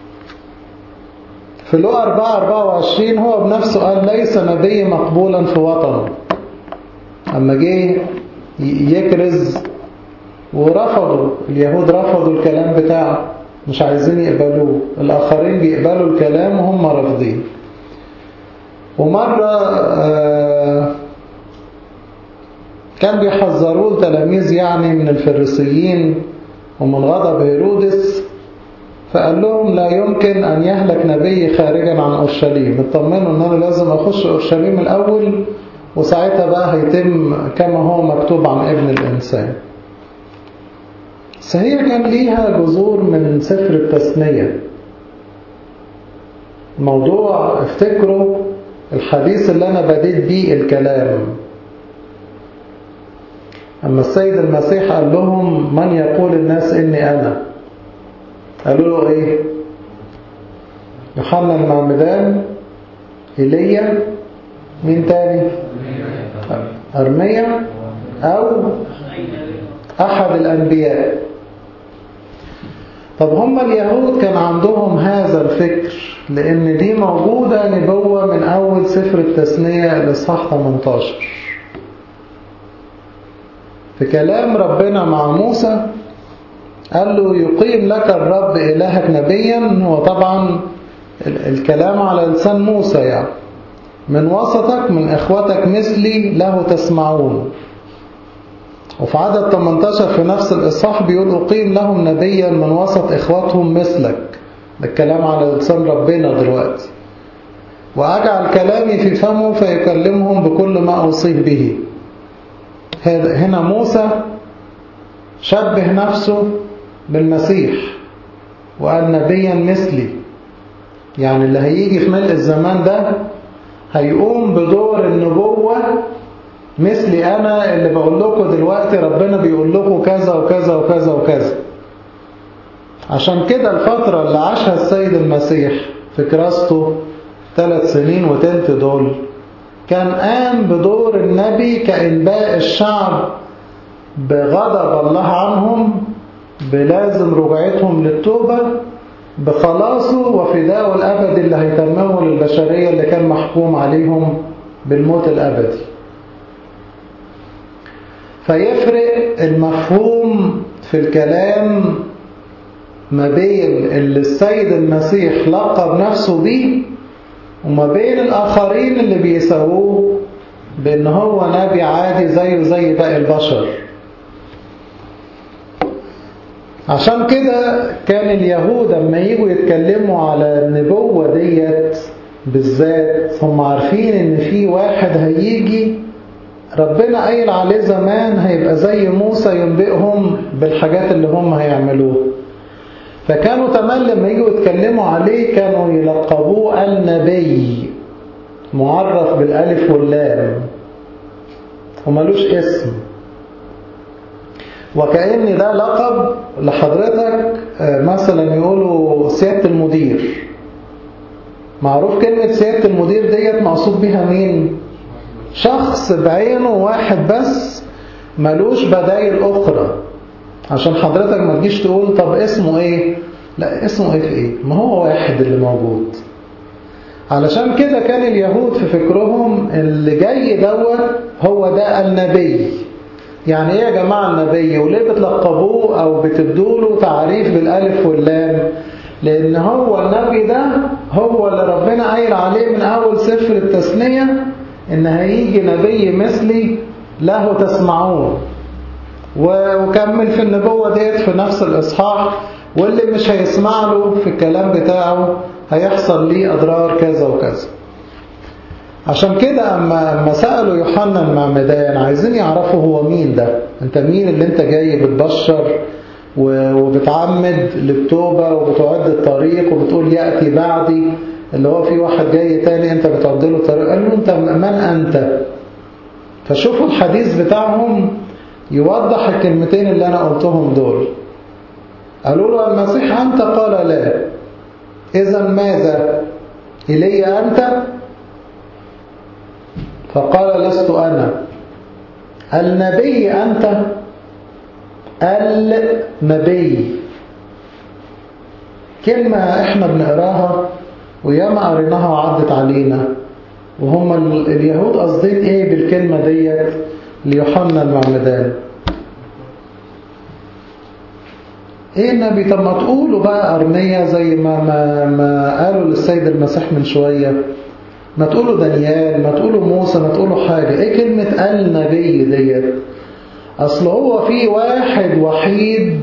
في لقى 4 24 هو بنفسه قال ليس نبي مقبولا في وطنه أما جه يكرز ورفضوا اليهود رفضوا الكلام بتاعه مش عايزين يقبلوه الآخرين بيقبلوا الكلام وهم رافضين ومرة كان بيحذروه التلاميذ يعني من الفريسيين ومن غضب هيرودس فقال لهم لا يمكن أن يهلك نبي خارجا عن أورشليم اطمنوا أن أنا لازم أخش أورشليم الأول وساعتها بقى هيتم كما هو مكتوب عن ابن الإنسان بس هي كان ليها جذور من سفر التثنية موضوع افتكروا الحديث اللي أنا بديت بيه الكلام أما السيد المسيح قال لهم من يقول الناس إني أنا قالوا له إيه يوحنا المعمدان إيليا مين تاني أرميا أو أحد الأنبياء طب هم اليهود كان عندهم هذا الفكر لأن دي موجودة نبوة من أول سفر التثنية الإصحاح 18 في كلام ربنا مع موسى قال له يقيم لك الرب إلهك نبيا هو طبعا الكلام على لسان موسى يعني من وسطك من إخوتك مثلي له تسمعون وفي عدد 18 في نفس الإصحاح بيقول أقيم لهم نبيا من وسط إخوتهم مثلك ده الكلام على لسان ربنا دلوقتي وأجعل كلامي في فمه فيكلمهم بكل ما أوصيه به هنا موسى شبه نفسه بالمسيح وقال نبيا مثلي يعني اللي هيجي في ملء الزمان ده هيقوم بدور النبوة مثلي أنا اللي بقول لكم دلوقتي ربنا بيقول لكم كذا وكذا وكذا وكذا عشان كده الفترة اللي عاشها السيد المسيح في كراسته ثلاث سنين وتلت دول كان قام بدور النبي كإنباء الشعب بغضب الله عنهم بلازم رجعتهم للتوبة بخلاصه وفداءه الأبدي اللي هيتمه للبشرية اللي كان محكوم عليهم بالموت الأبدي فيفرق المفهوم في الكلام ما بين اللي السيد المسيح لقب نفسه بيه وما بين الآخرين اللي بيسووه بأن هو نبي عادي زيه زي باقي البشر عشان كده كان اليهود لما يجوا يتكلموا على النبوة ديت بالذات هم عارفين ان في واحد هيجي ربنا قايل عليه زمان هيبقى زي موسى ينبئهم بالحاجات اللي هم هيعملوها فكانوا تمام لما يجوا يتكلموا عليه كانوا يلقبوه النبي معرف بالالف واللام وملوش اسم وكأن ده لقب لحضرتك مثلا يقولوا سيادة المدير معروف كلمة سيادة المدير ديت مقصود بيها مين شخص بعينه واحد بس ملوش بدايل أخرى عشان حضرتك ما تجيش تقول طب اسمه ايه لا اسمه ايه في ايه ما هو واحد اللي موجود علشان كده كان اليهود في فكرهم اللي جاي دوت هو ده النبي يعني ايه يا جماعة النبي وليه بتلقبوه او بتدوله تعريف بالالف واللام لان هو النبي ده هو اللي ربنا قايل عليه من اول سفر التثنية ان هيجي نبي مثلي له تسمعون وكمل في النبوة ديت في نفس الإصحاح واللي مش هيسمع له في الكلام بتاعه هيحصل ليه أضرار كذا وكذا عشان كده أما, أما سألوا يوحنا المعمدان عايزين يعرفوا هو مين ده انت مين اللي انت جاي بتبشر وبتعمد للتوبة وبتعد الطريق وبتقول يأتي بعدي اللي هو في واحد جاي تاني انت بتعد له الطريق قال له انت من أنت فشوفوا الحديث بتاعهم يوضح الكلمتين اللي أنا قلتهم دول قالوا له المسيح أنت قال لا إذا ماذا إلي أنت فقال لست أنا النبي أنت النبي كلمة احنا بنقراها وياما قريناها وعدت علينا وهم اليهود قصدين ايه بالكلمة ديت ليوحنا المعمدان ايه النبي طب ما تقولوا بقى أرمية زي ما, ما, ما قالوا للسيد المسيح من شوية ما تقولوا دانيال ما تقولوا موسى ما تقولوا حاجة ايه كلمة النبي ديت اصل هو في واحد وحيد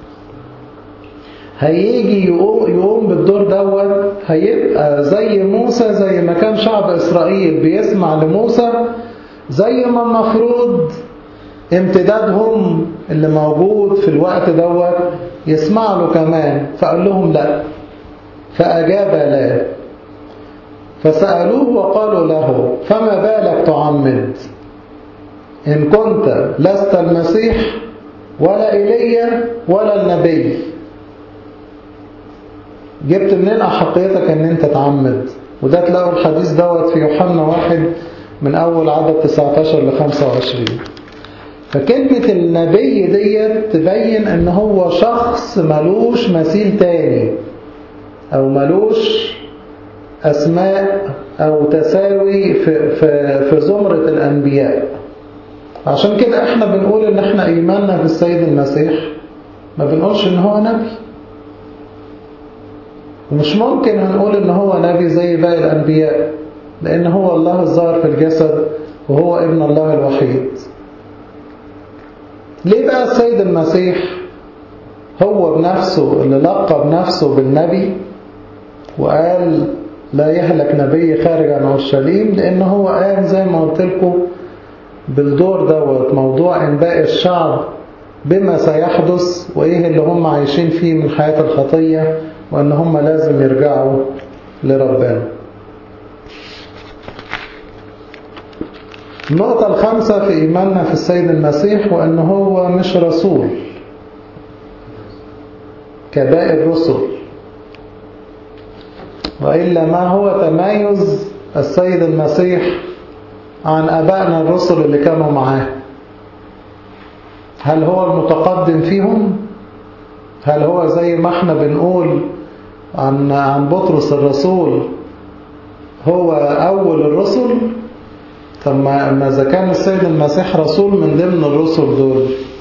هيجي يقوم بالدور دوت هيبقى زي موسى زي ما كان شعب إسرائيل بيسمع لموسى زي ما المفروض امتدادهم اللي موجود في الوقت دوت يسمع له كمان فقال لهم لا فأجاب لا فسألوه وقالوا له فما بالك تعمد إن كنت لست المسيح ولا إيليا ولا النبي جبت منين أحقيتك أن أنت تعمد وده تلاقوا الحديث دوت في يوحنا واحد من أول عدد 19 ل 25 فكلمة النبي ديت تبين ان هو شخص ملوش مثيل تاني او ملوش اسماء او تساوي في, في, في زمرة الانبياء عشان كده احنا بنقول ان احنا ايماننا بالسيد المسيح ما بنقولش ان هو نبي ومش ممكن هنقول ان هو نبي زي باقي الانبياء لان هو الله الظاهر في الجسد وهو ابن الله الوحيد ليه بقى السيد المسيح هو بنفسه اللي لقب نفسه بالنبي وقال لا يهلك نبي خارج عن اورشليم لان هو قال زي ما قلت لكم بالدور دوت موضوع انباء الشعب بما سيحدث وايه اللي هم عايشين فيه من حياة الخطية وان هم لازم يرجعوا لربنا النقطة الخامسة في إيماننا في السيد المسيح وأنه هو مش رسول كباقي الرسل وإلا ما هو تمايز السيد المسيح عن أبائنا الرسل اللي كانوا معاه هل هو المتقدم فيهم هل هو زي ما احنا بنقول عن عن بطرس الرسول هو أول الرسل طب ما إذا كان السيد المسيح رسول من ضمن الرسل دول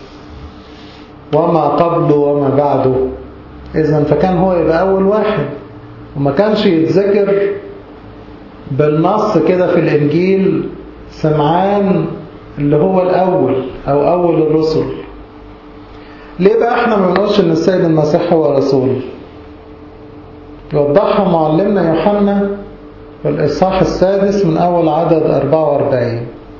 وما قبله وما بعده إذا فكان هو يبقى أول واحد وما كانش يتذكر بالنص كده في الإنجيل سمعان اللي هو الأول أو أول الرسل ليه بقى احنا ما بنقولش ان السيد المسيح هو رسول يوضحها معلمنا يوحنا في الإصحاح السادس من أول عدد 44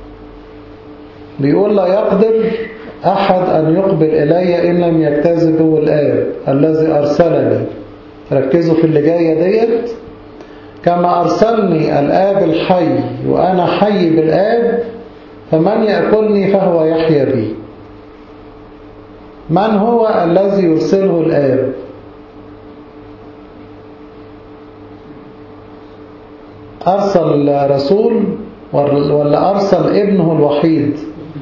بيقول لا يقدر أحد أن يقبل إلي إن لم يجتذبه الآب الذي أرسلني ركزوا في اللي جاية ديت كما أرسلني الآب الحي وأنا حي بالآب فمن يأكلني فهو يحيا بي من هو الذي يرسله الآب أرسل رسول ولا أرسل ابنه الوحيد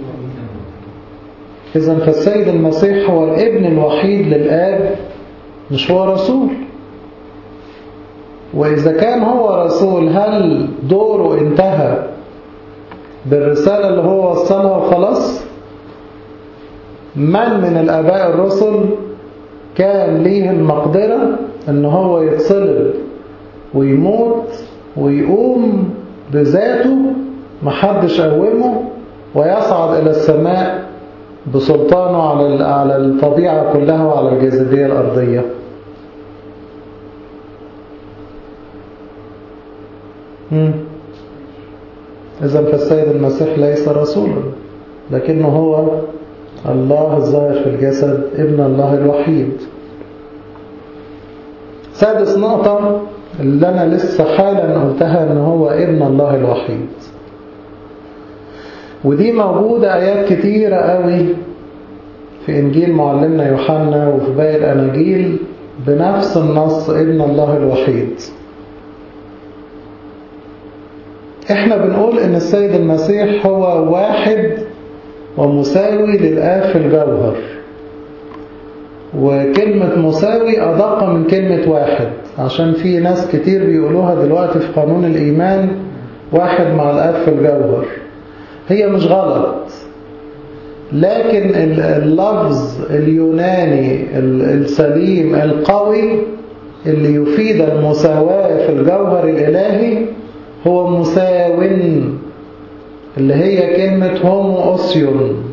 إذا فالسيد المسيح هو الابن الوحيد للآب مش هو رسول وإذا كان هو رسول هل دوره انتهى بالرسالة اللي هو وصلها وخلاص من من الآباء الرسل كان ليه المقدرة ان هو يتصلب ويموت ويقوم بذاته محدش قومه ويصعد إلى السماء بسلطانه على على الطبيعة كلها وعلى الجاذبية الأرضية إذا فالسيد المسيح ليس رسولا لكنه هو الله الظاهر في الجسد ابن الله الوحيد سادس نقطة اللي أنا لسه حالا قلتها أنه هو ابن الله الوحيد ودي موجودة آيات كتيرة قوي في إنجيل معلمنا يوحنا وفي باقي الأناجيل بنفس النص ابن الله الوحيد احنا بنقول ان السيد المسيح هو واحد ومساوي للآب في الجوهر وكلمة مساوي أدق من كلمة واحد عشان في ناس كتير بيقولوها دلوقتي في قانون الإيمان واحد مع الآب في الجوهر هي مش غلط لكن اللفظ اليوناني السليم القوي اللي يفيد المساواة في الجوهر الإلهي هو مساو اللي هي كلمة هومو أوسيون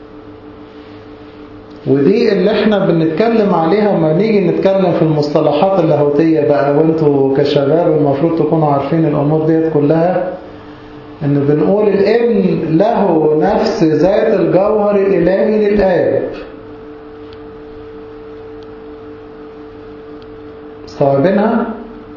ودي اللي احنا بنتكلم عليها ما نيجي نتكلم في المصطلحات اللاهوتية بقى وانتوا كشباب المفروض تكونوا عارفين الأمور ديت كلها ان بنقول الابن له نفس ذات الجوهر الإلهي للآب مستوعبينها؟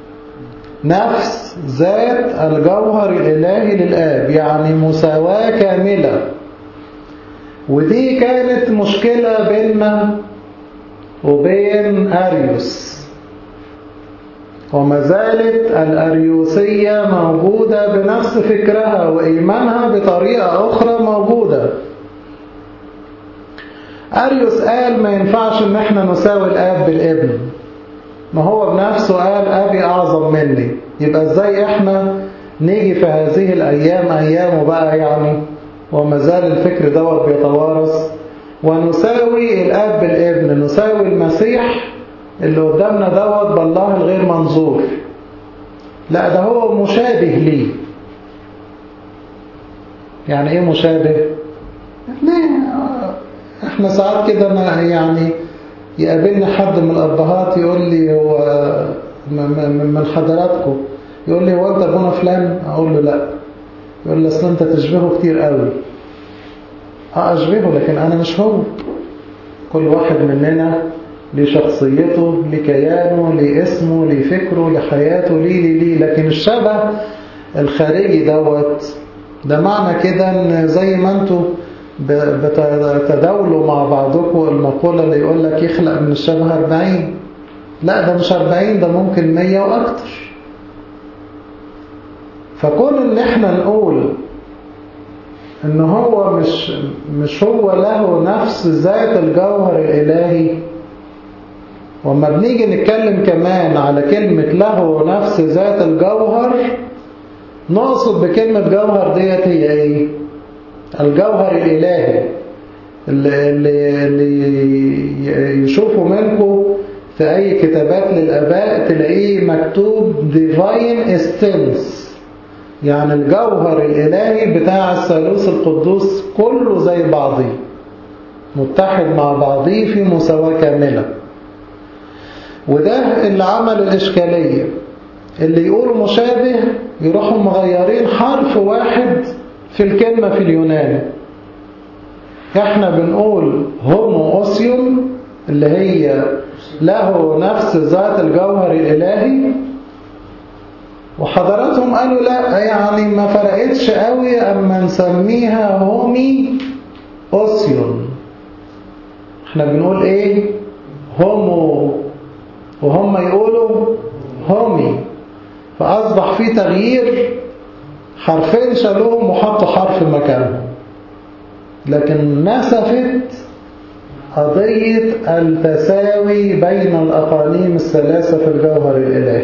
نفس ذات الجوهر الإلهي للآب يعني مساواة كاملة ودي كانت مشكلة بيننا وبين أريوس وما زالت الأريوسية موجودة بنفس فكرها وإيمانها بطريقة أخرى موجودة أريوس قال ما ينفعش إن احنا نساوي الآب بالابن ما هو بنفسه قال أبي أعظم مني يبقى إزاي إحنا نيجي في هذه الأيام أيامه بقى يعني وما زال الفكر دوت بيتوارث ونساوي الاب بالابن نساوي المسيح اللي قدامنا دوت بالله الغير منظور لا ده هو مشابه ليه يعني ايه مشابه يعني احنا ساعات كده أنا يعني يقابلني حد من الابهات يقول لي هو من حضراتكم يقول لي هو انت ابونا فلان اقول له لا يقول لي اصل انت تشبهه كتير قوي اه اشبهه لكن انا مش هو كل واحد مننا لشخصيته لكيانه لاسمه لفكره لحياته ليه ليه ليه لكن الشبه الخارجي دوت ده معنى كده ان زي ما انتوا بتتداولوا مع بعضكم المقولة اللي يقول لك يخلق من الشبه 40 لا ده مش 40 ده ممكن 100 واكتر فكون ان احنا نقول ان هو مش مش هو له نفس ذات الجوهر الالهي وما بنيجي نتكلم كمان على كلمة له نفس ذات الجوهر نقصد بكلمة جوهر ديت هي ايه الجوهر الالهي اللي, اللي, اللي يشوفوا منكم في اي كتابات للاباء تلاقيه مكتوب divine essence يعني الجوهر الالهي بتاع الثالوث القدوس كله زي بعضيه متحد مع بعضيه في مساواة كاملة وده اللي عمل الإشكالية اللي يقولوا مشابه يروحوا مغيرين حرف واحد في الكلمة في اليوناني احنا بنقول هومو أوسيون اللي هي له نفس ذات الجوهر الإلهي وحضراتهم قالوا لا يعني ما فرقتش قوي أما نسميها هومي أوسيون احنا بنقول ايه هومو وهم يقولوا هومي فأصبح في تغيير حرفين شالوهم وحطوا حرف مكانهم لكن نسفت قضية التساوي بين الأقانيم الثلاثة في الجوهر الإلهي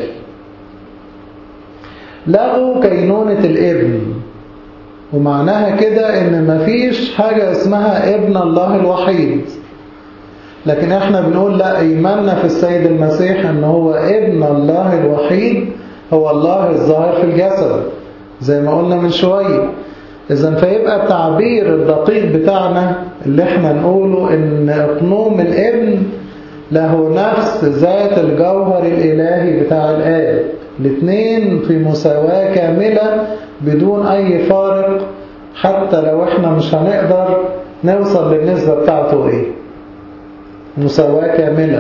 لغوا كينونة الابن ومعناها كده ان مفيش حاجة اسمها ابن الله الوحيد لكن احنا بنقول لا ايماننا في السيد المسيح ان هو ابن الله الوحيد هو الله الظاهر في الجسد زي ما قلنا من شوية اذا فيبقى التعبير الدقيق بتاعنا اللي احنا نقوله ان اقنوم الابن له نفس ذات الجوهر الالهي بتاع الاب الاثنين في مساواة كاملة بدون اي فارق حتى لو احنا مش هنقدر نوصل للنسبة بتاعته ايه مساواة كاملة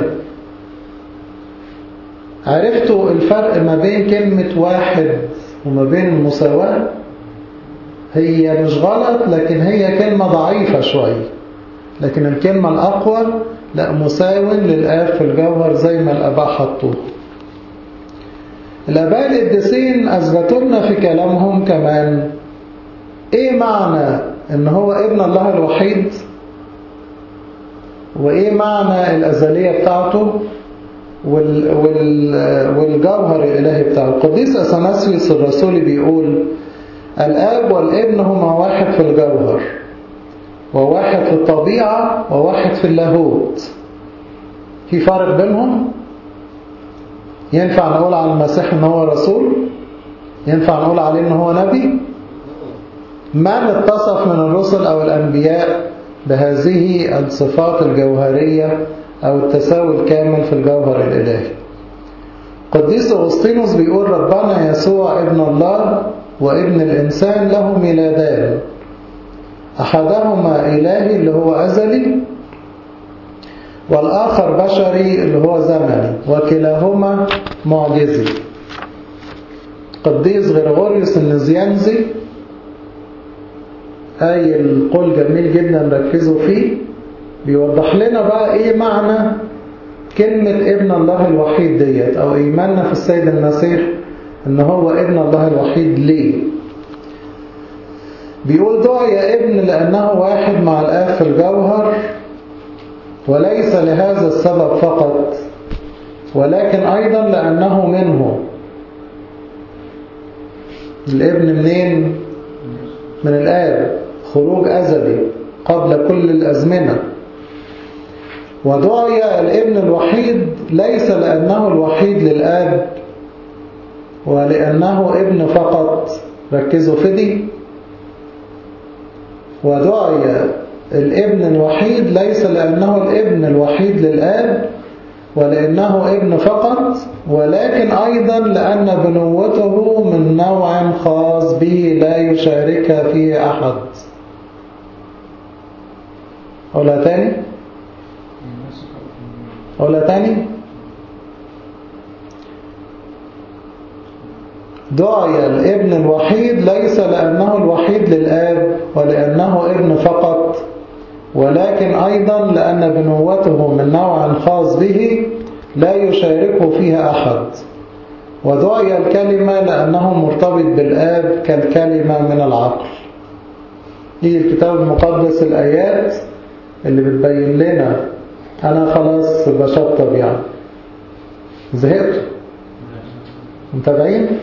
عرفتوا الفرق ما بين كلمة واحد وما بين المساواة هي مش غلط لكن هي كلمة ضعيفة شوية لكن الكلمة الأقوى لا مساو للآب في الجوهر زي ما الآباء حطوه الآباء القديسين أثبتوا لنا في كلامهم كمان إيه معنى إن هو ابن الله الوحيد وإيه معنى الأزلية بتاعته وال وال والجوهر الإلهي بتاعه القديس أثناسيوس الرسولي بيقول الآب والابن هما واحد في الجوهر وواحد في الطبيعة وواحد في اللاهوت في فرق بينهم ينفع نقول على المسيح ان هو رسول ينفع نقول عليه ان هو نبي من اتصف من الرسل او الانبياء بهذه الصفات الجوهرية او التساوي الكامل في الجوهر الالهي قديس أغسطينوس بيقول ربنا يسوع ابن الله وابن الإنسان له ميلادان أحدهما إلهي اللي هو أزلي والآخر بشري اللي هو زمني وكلاهما معجزي قديس غرغوريوس النزيانزي أي القول جميل جدا ركزوا فيه بيوضح لنا بقى إيه معنى كلمة ابن الله الوحيد ديت أو إيماننا في السيد المسيح إن هو ابن الله الوحيد ليه بيقول دعي ابن لأنه واحد مع الآب في الجوهر وليس لهذا السبب فقط ولكن أيضا لأنه منه الابن منين؟ من الآب خروج أزلي قبل كل الأزمنة ودعي الابن الوحيد ليس لأنه الوحيد للآب ولأنه ابن فقط ركزوا في دي ودعي الابن الوحيد ليس لأنه الابن الوحيد للآب ولأنه ابن فقط ولكن أيضا لأن بنوته من نوع خاص به لا يشارك فيه أحد أولا تاني أولا تاني دعي الابن الوحيد ليس لأنه الوحيد للآب ولأنه ابن فقط ولكن أيضا لأن بنوته من نوع خاص به لا يشاركه فيها أحد ودعي الكلمة لأنه مرتبط بالآب كالكلمة من العقل دي الكتاب المقدس الآيات اللي بتبين لنا أنا خلاص بشطب يعني زهقت متابعين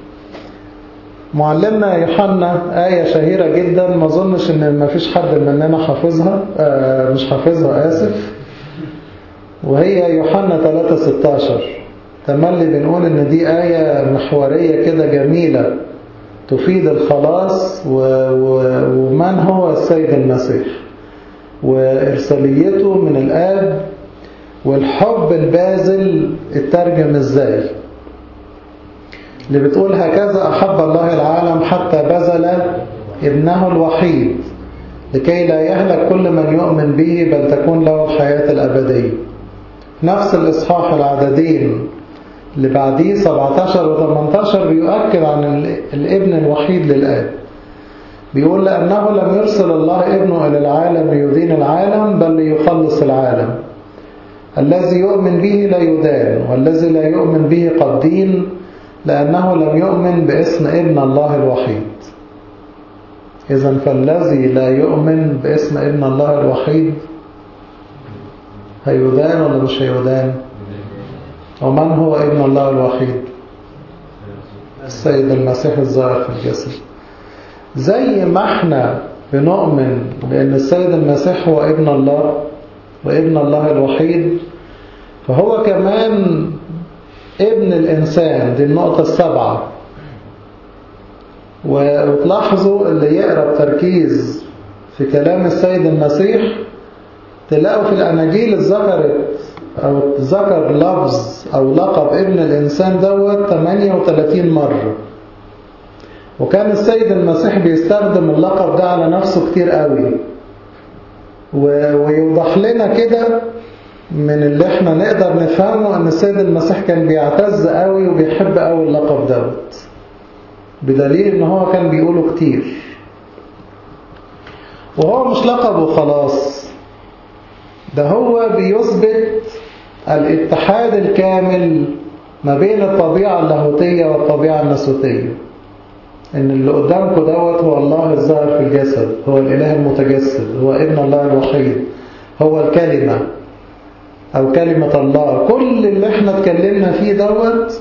معلمنا يوحنا آية شهيرة جدا ما ظنش ان ما فيش حد مننا حافظها آه مش حافظها آسف وهي يوحنا 3:16 تملي بنقول ان دي آية محورية كده جميلة تفيد الخلاص و... و... ومن هو السيد المسيح وإرساليته من الآب والحب البازل اترجم ازاي اللي بتقول هكذا أحب الله العالم حتى بذل ابنه الوحيد لكي لا يهلك كل من يؤمن به بل تكون له الحياة الأبدية نفس الإصحاح العددين اللي بعديه 17 و 18 بيؤكد عن الابن الوحيد للآب بيقول لأنه لم يرسل الله ابنه إلى العالم ليدين العالم بل ليخلص العالم الذي يؤمن به لا يدان والذي لا يؤمن به قد دين لأنه لم يؤمن باسم ابن الله الوحيد إذا فالذي لا يؤمن باسم ابن الله الوحيد هيدان ولا مش هيدان ومن هو ابن الله الوحيد السيد المسيح الظاهر في الجسد زي ما احنا بنؤمن بأن السيد المسيح هو ابن الله وابن الله الوحيد فهو كمان ابن الإنسان دي النقطة السبعة وتلاحظوا اللي يقرأ بتركيز في كلام السيد المسيح تلاقوا في الأناجيل اتذكرت أو ذكر لفظ أو لقب ابن الإنسان دوت 38 مرة وكان السيد المسيح بيستخدم اللقب ده على نفسه كتير قوي ويوضح لنا كده من اللي احنا نقدر نفهمه ان السيد المسيح كان بيعتز قوي وبيحب قوي اللقب دوت بدليل ان هو كان بيقوله كتير وهو مش لقب وخلاص ده هو بيثبت الاتحاد الكامل ما بين الطبيعة اللاهوتية والطبيعة الناسوتية ان اللي قدامكم دوت هو الله الظاهر في الجسد هو الاله المتجسد هو ابن الله الوحيد هو الكلمة او كلمة الله كل اللي احنا اتكلمنا فيه دوت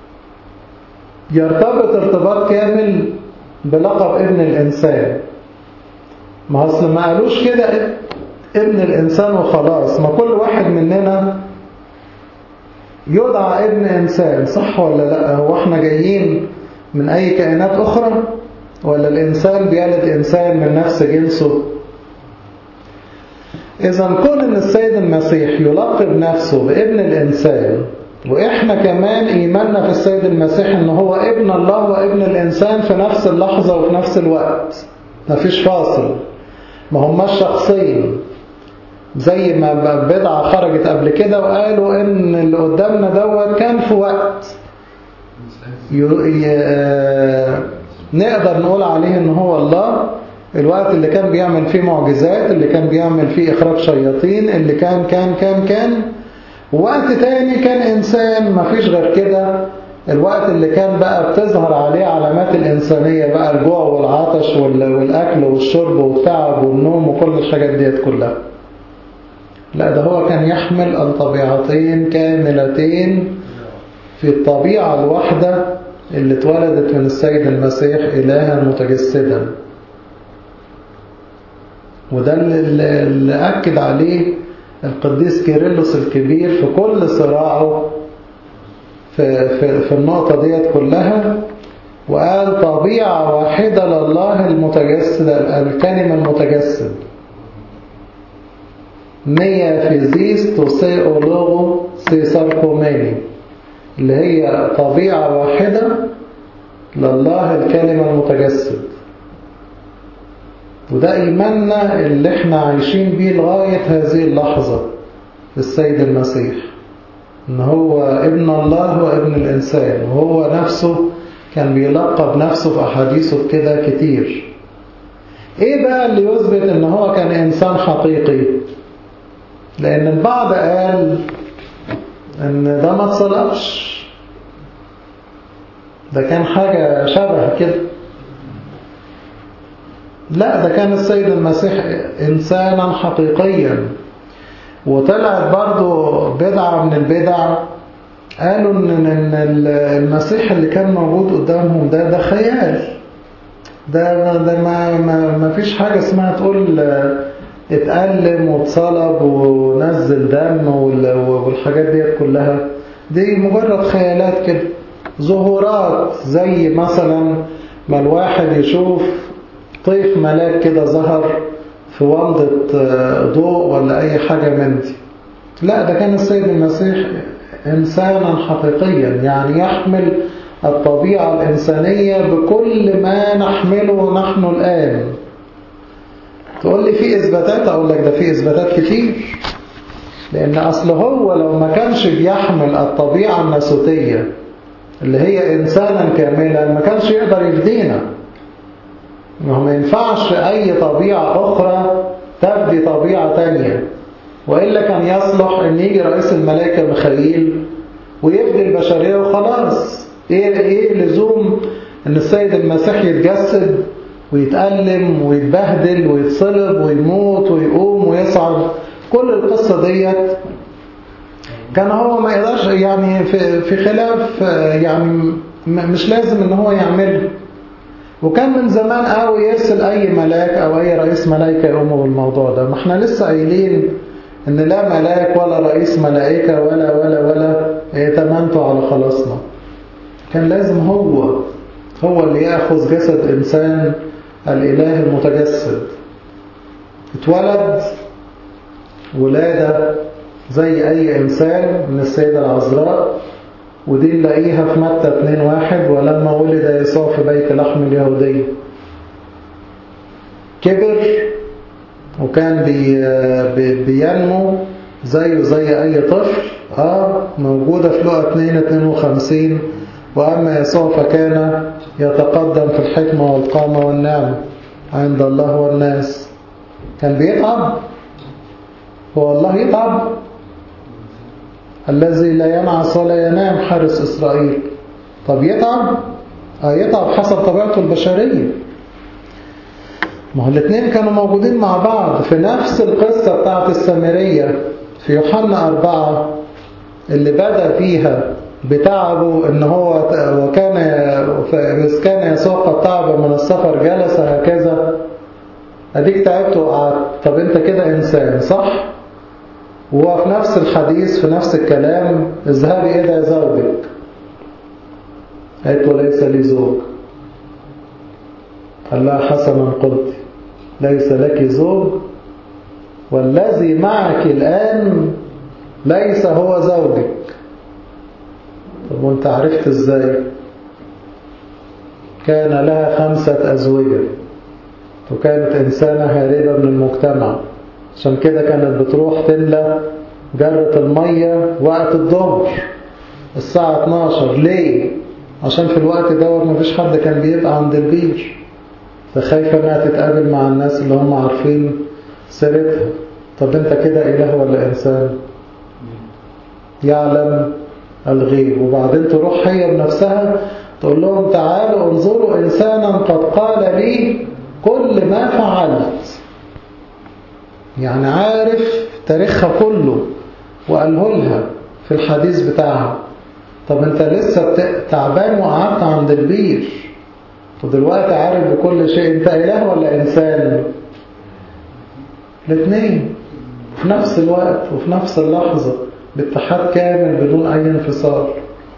يرتبط ارتباط كامل بلقب ابن الانسان ما اصل ما قالوش كده ابن الانسان وخلاص ما كل واحد مننا يدعى ابن انسان صح ولا لا هو احنا جايين من أي كائنات أخرى ولا الإنسان بيلد إنسان من نفس جنسه إذا كون أن السيد المسيح يلقب نفسه بابن الإنسان وإحنا كمان إيماننا في السيد المسيح أنه هو ابن الله وابن الإنسان في نفس اللحظة وفي نفس الوقت مفيش فاصل ما هماش شخصين زي ما بدعة خرجت قبل كده وقالوا إن اللي قدامنا دوت كان في وقت نقدر نقول عليه ان هو الله الوقت اللي كان بيعمل فيه معجزات اللي كان بيعمل فيه اخراج شياطين اللي كان كان كان كان وقت تاني كان انسان ما فيش غير كده الوقت اللي كان بقى بتظهر عليه علامات الإنسانية بقى الجوع والعطش والأكل والشرب والتعب والنوم وكل الحاجات ديت كلها لا ده هو كان يحمل الطبيعتين كاملتين في الطبيعة الواحدة اللي اتولدت من السيد المسيح إلها متجسدا وده اللي, اللي أكد عليه القديس كيرلس الكبير في كل صراعه في, في, في النقطة ديت كلها وقال طبيعة واحدة لله المتجسد الكلمة المتجسد نية فيزيس توسيء لوغو سيساركوماني اللي هي طبيعة واحدة لله الكلمة المتجسد وده إيماننا اللي احنا عايشين بيه لغاية هذه اللحظة السيد المسيح ان هو ابن الله وابن الإنسان وهو نفسه كان بيلقب نفسه في أحاديثه كده كتير ايه بقى اللي يثبت ان هو كان إنسان حقيقي لأن البعض قال ان ده ما اتصلبش ده كان حاجة شبه كده لا ده كان السيد المسيح إنسانا حقيقيا وطلعت برضو بدعة من البدع قالوا إن المسيح اللي كان موجود قدامهم ده ده خيال ده ده ما ما ما فيش حاجة اسمها تقول اتألم واتصلب ونزل دم والحاجات ديت كلها دي مجرد خيالات كده ظهورات زي مثلا ما الواحد يشوف طيف ملاك كده ظهر في ومضة ضوء ولا أي حاجة من دي لا ده كان السيد المسيح إنسانا حقيقيا يعني يحمل الطبيعة الإنسانية بكل ما نحمله نحن الآن تقول لي في إثباتات أقول لك ده في إثباتات كتير لأن أصل هو لو ما كانش بيحمل الطبيعة الناسوتية اللي هي إنسانا كاملا ما كانش يقدر يفدينا ما ينفعش أي طبيعة أخرى تبدي طبيعة تانية وإلا كان يصلح أن يجي رئيس الملائكة ميخائيل ويفدي البشرية وخلاص إيه, إيه لزوم أن السيد المسيح يتجسد ويتألم ويتبهدل ويتصلب ويموت ويقوم ويصعد كل القصة ديت كان هو ما يقدرش يعني في, في خلاف يعني مش لازم ان هو يعمله وكان من زمان قوي يرسل اي ملاك او اي رئيس ملائكة يقوموا بالموضوع ده ما احنا لسه قايلين ان لا ملاك ولا رئيس ملائكة ولا ولا ولا يتمنتوا على خلاصنا كان لازم هو هو اللي يأخذ جسد إنسان الإله المتجسد اتولد ولادة زي أي إنسان من السيدة العذراء ودي نلاقيها في متى 2 واحد ولما ولد يسوع في بيت لحم اليهودية كبر وكان بي بي بينمو زيه زي أي طفل آه موجودة في لقى 2 52 وأما يسوع فكان يتقدم في الحكمة والقامة والنعمة عند الله والناس كان بيتعب هو الله يتعب الذي لا ينعس ولا ينام حارس إسرائيل طب يتعب آه يتعب حسب طبيعته البشرية ما هو الاثنين كانوا موجودين مع بعض في نفس القصة بتاعت السامرية في يوحنا أربعة اللي بدأ فيها بتعبه ان هو وكان إذ كان يسوع قد تعب من السفر جلس هكذا اديك تعبت وقعدت طب انت كده انسان صح وهو في نفس الحديث في نفس الكلام اذهبي الى زوجك قالت وليس لي زوج قال لها حسنا قلت ليس لك زوج والذي معك الآن ليس هو زوجك طب وانت عرفت ازاي كان لها خمسة أزوجة وكانت إنسانة هاربة من المجتمع عشان كده كانت بتروح تملى جرة المية وقت الظهر الساعة 12 ليه؟ عشان في الوقت ده مفيش حد كان بيبقى عند البير فخايفة انها تتقابل مع الناس اللي هم عارفين سيرتها طب انت كده إله ولا إنسان؟ يعلم الغيب وبعدين تروح هي بنفسها تقول لهم تعالوا انظروا إنسانا قد قال لي كل ما فعلت يعني عارف تاريخها كله وقاله لها في الحديث بتاعها طب انت لسه تعبان وقعدت عند البير ودلوقتي عارف بكل شيء انت إله ولا إنسان الاثنين وفي نفس الوقت وفي نفس اللحظة باتحاد كامل بدون أي انفصال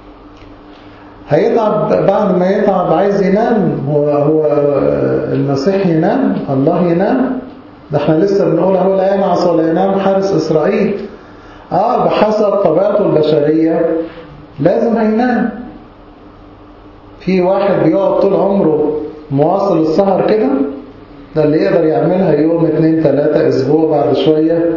هيتعب بعد ما يتعب عايز ينام هو هو المسيح ينام الله ينام ده احنا لسه بنقول اهو لا ينعس ولا ينام حارس اسرائيل اه بحسب طبيعته البشرية لازم هينام في واحد بيقعد طول عمره مواصل السهر كده ده اللي يقدر يعملها يوم اتنين تلاتة اسبوع بعد شوية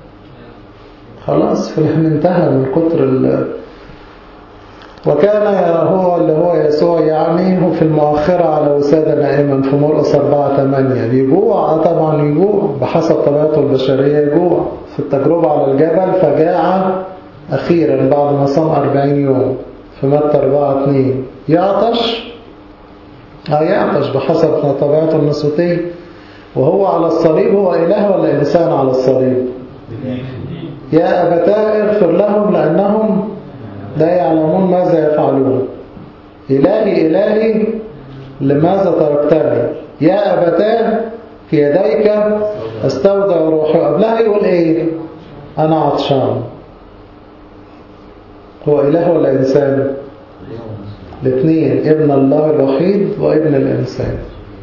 خلاص فلان انتهى من كتر ال وكان هو اللي هو يسوع يعني هو في المؤخرة على وسادة نائما في مرقس 4 8 بيجوع طبعا يجوع بحسب طبيعته البشرية يجوع في التجربة على الجبل فجاع أخيرا بعد ما صام 40 يوم في متى 4 2 يعطش اه يعطش بحسب طبيعته النسوتية وهو على الصليب هو إله ولا إنسان على الصليب يا أبتاه اغفر لهم لأنهم لا يعلمون ماذا يفعلون إلهي إلهي لماذا تركتني يا أبتاه في يديك استودع روحي قبلها يقول إيه أنا عطشان هو إله ولا إنسان الاثنين ابن الله الوحيد وابن الإنسان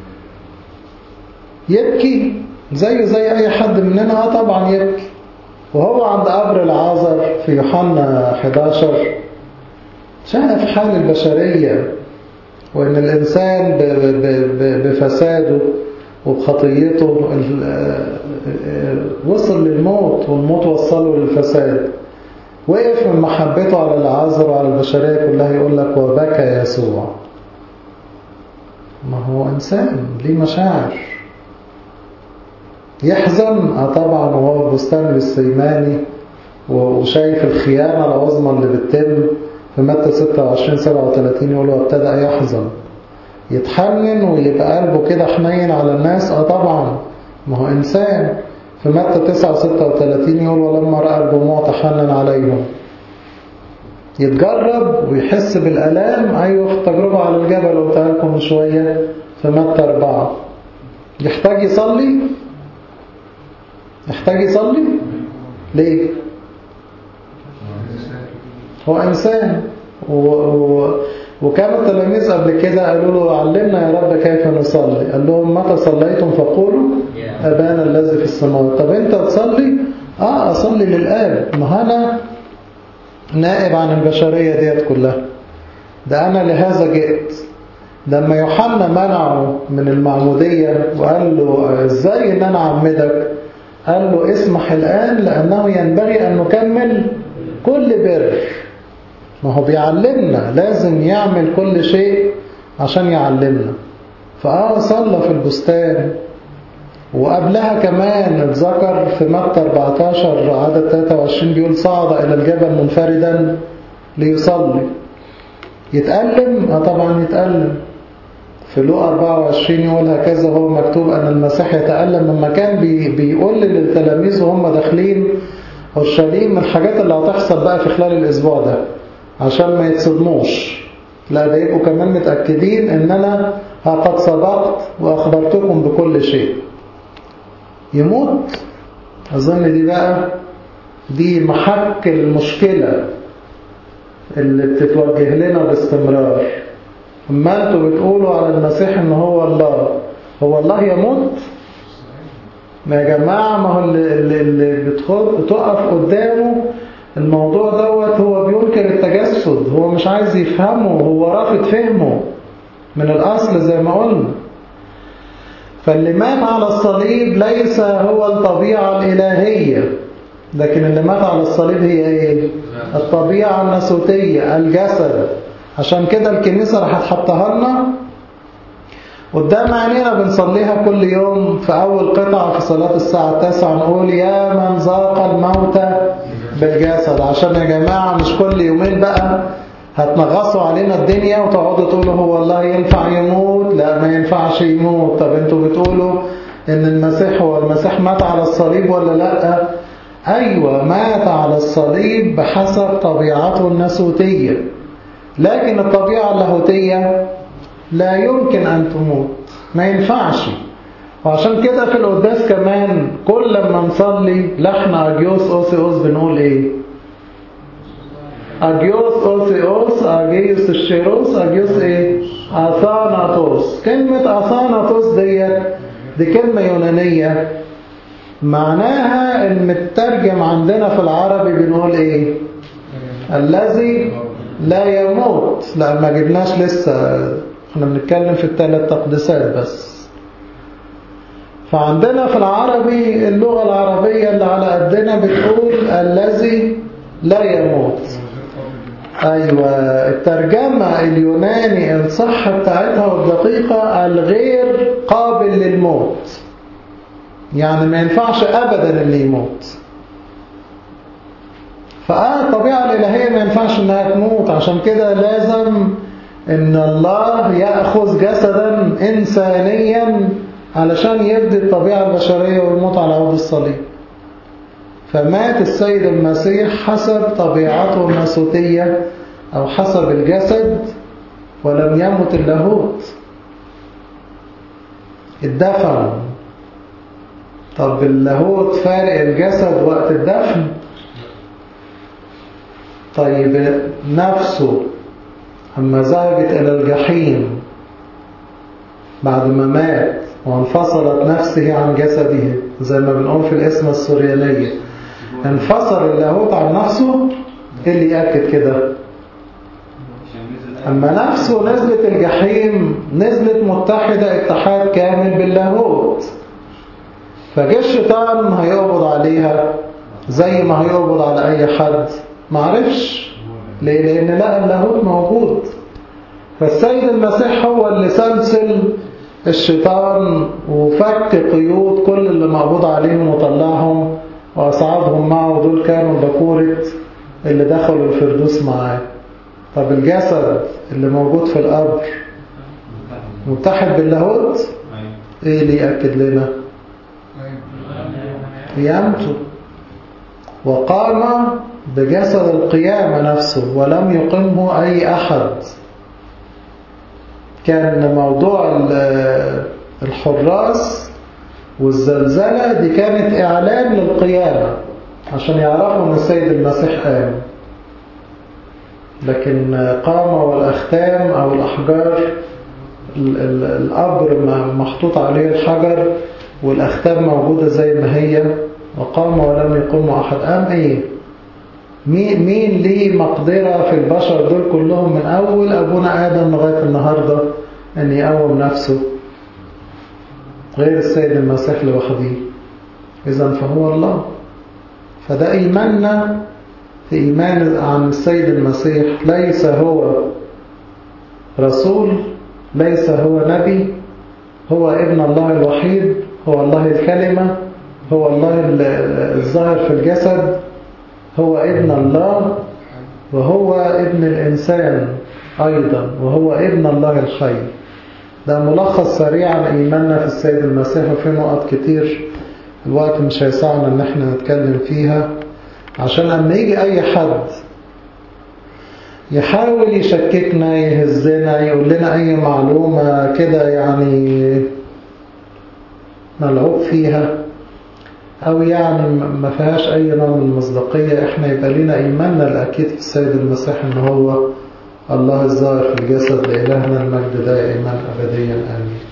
يبكي زيه زي أي حد مننا آه طبعا يبكي وهو عند قبر العازر في يوحنا 11 شاف حال البشرية وإن الإنسان بفساده وبخطيته وصل للموت والموت وصله للفساد وقف من محبته على العازر وعلى البشرية كلها يقول لك وبكى يسوع ما هو إنسان ليه مشاعر يحزن اه طبعا وهو بستان السيماني وشايف الخيانة العظمى اللي بتتم في متى 26 37 يقول ابتدأ يحزن يتحنن ويبقى قلبه كده حنين على الناس اه طبعا ما هو إنسان في متى 9 36 يقول ولما رأى الجموع تحنن عليهم يتجرب ويحس بالألام أيوة في التجربة على الجبل قلتها لكم من شوية في متى 4 يحتاج يصلي يحتاج يصلي ليه هو إنسان و... و... وكان التلاميذ قبل كده قالوا له علمنا يا رب كيف نصلي قال لهم متى صليتم فقولوا أبانا الذي في السماوات طب أنت تصلي آه أصلي للآب ما أنا نائب عن البشرية ديت كلها ده أنا لهذا جئت لما يوحنا منعه من المعمودية وقال له ازاي ان انا اعمدك قال له اسمح الآن لأنه ينبغي أن نكمل كل بر ما هو بيعلمنا لازم يعمل كل شيء عشان يعلمنا فآه صلى في البستان وقبلها كمان اتذكر في متى 14 عدد 23 بيقول صعد إلى الجبل منفردا ليصلي يتألم؟ اه طبعا يتألم في لوقا 24 يقول هكذا هو مكتوب أن المسيح يتألم لما كان بي بيقول للتلاميذ وهم داخلين أورشليم من الحاجات اللي هتحصل بقى في خلال الأسبوع ده عشان ما يتصدموش لا ده يبقوا كمان متأكدين إن أنا قد سبقت وأخبرتكم بكل شيء يموت أظن دي بقى دي محك المشكلة اللي بتتوجه لنا باستمرار اما انتوا بتقولوا على المسيح ان هو الله هو الله يموت ما يا جماعة ما هو اللي, اللي بتقف قدامه الموضوع دوت هو بينكر التجسد هو مش عايز يفهمه هو رافض فهمه من الأصل زي ما قلنا فاللي مات على الصليب ليس هو الطبيعة الإلهية لكن اللي مات على الصليب هي ايه الطبيعة النسوتية الجسد عشان كده الكنيسة راح تحطها لنا قدام عينينا بنصليها كل يوم في أول قطعة في صلاة الساعة التاسعة نقول يا من ذاق الموت بالجسد عشان يا جماعة مش كل يومين بقى هتنغصوا علينا الدنيا وتقعدوا تقولوا هو الله ينفع يموت لا ما ينفعش يموت طب انتوا بتقولوا ان المسيح هو المسيح مات على الصليب ولا لا ايوه مات على الصليب بحسب طبيعته النسوتيه لكن الطبيعة اللاهوتية لا يمكن أن تموت ما ينفعش وعشان كده في القداس كمان كل لما نصلي لحن أجيوس أوسي أوس بنقول إيه أجيوس أوسي أوس أجيوس الشيروس أجيوس إيه أثاناتوس كلمة أثاناتوس ديت دي كلمة يونانية معناها المترجم عندنا في العربي بنقول إيه الذي لا يموت لا ما جبناش لسه احنا بنتكلم في الثلاث تقديسات بس فعندنا في العربي اللغة العربية اللي على قدنا بتقول الذي لا يموت أيوة الترجمة اليوناني الصح بتاعتها والدقيقة الغير قابل للموت يعني ما ينفعش أبدا اللي يموت فآه الطبيعة الإلهية ما ينفعش إنها تموت عشان كده لازم إن الله يأخذ جسدا إنسانيا علشان يبدي الطبيعة البشرية ويموت على عود الصليب فمات السيد المسيح حسب طبيعته الناسوتية أو حسب الجسد ولم يمت اللاهوت الدفن طب اللاهوت فارق الجسد وقت الدفن طيب نفسه أما ذهبت إلى الجحيم بعد ما مات وانفصلت نفسه عن جسده زي ما بنقول في الاسم السوريانية انفصل اللاهوت عن نفسه ايه اللي يأكد كده أما نفسه نزلت الجحيم نزلت متحدة اتحاد كامل باللاهوت فجه الشيطان هيقبض عليها زي ما هيقبض على أي حد معرفش ليه؟ لأن لقى اللاهوت موجود فالسيد المسيح هو اللي سلسل الشيطان وفك قيود كل اللي مقبوض عليهم وطلعهم وأصعدهم معه ودول كانوا بكورة اللي دخلوا الفردوس معاه طب الجسد اللي موجود في القبر متحد باللاهوت ايه اللي يأكد لنا قيامته وقام بجسد القيامة نفسه ولم يقمه أي أحد كان موضوع الحراس والزلزلة دي كانت إعلان للقيامة عشان يعرفوا أن السيد المسيح قام لكن قام والأختام أو الأحجار القبر محطوط عليه الحجر والأختام موجودة زي ما هي وقام ولم يقوم أحد قام إيه مين, مين ليه مقدرة في البشر دول كلهم من أول أبونا آدم لغاية النهاردة أن يقوم نفسه غير السيد المسيح لوحده إذا فهو الله فده إيماننا في إيمان عن السيد المسيح ليس هو رسول ليس هو نبي هو ابن الله الوحيد هو الله الكلمة هو الله الظاهر في الجسد هو ابن الله وهو ابن الإنسان أيضا وهو ابن الله الحي ده ملخص سريع عن إيماننا في السيد المسيح وفي نقط كتير الوقت مش هيسعنا ان احنا نتكلم فيها عشان لما يجي اي حد يحاول يشككنا يهزنا يقول لنا اي معلومة كده يعني ملعوب فيها او يعني ما فيهاش اي نوع من المصداقية احنا يبقى لنا ايماننا الاكيد في السيد المسيح ان هو الله الظاهر في الجسد لإلهنا المجد دائما أبديا آمين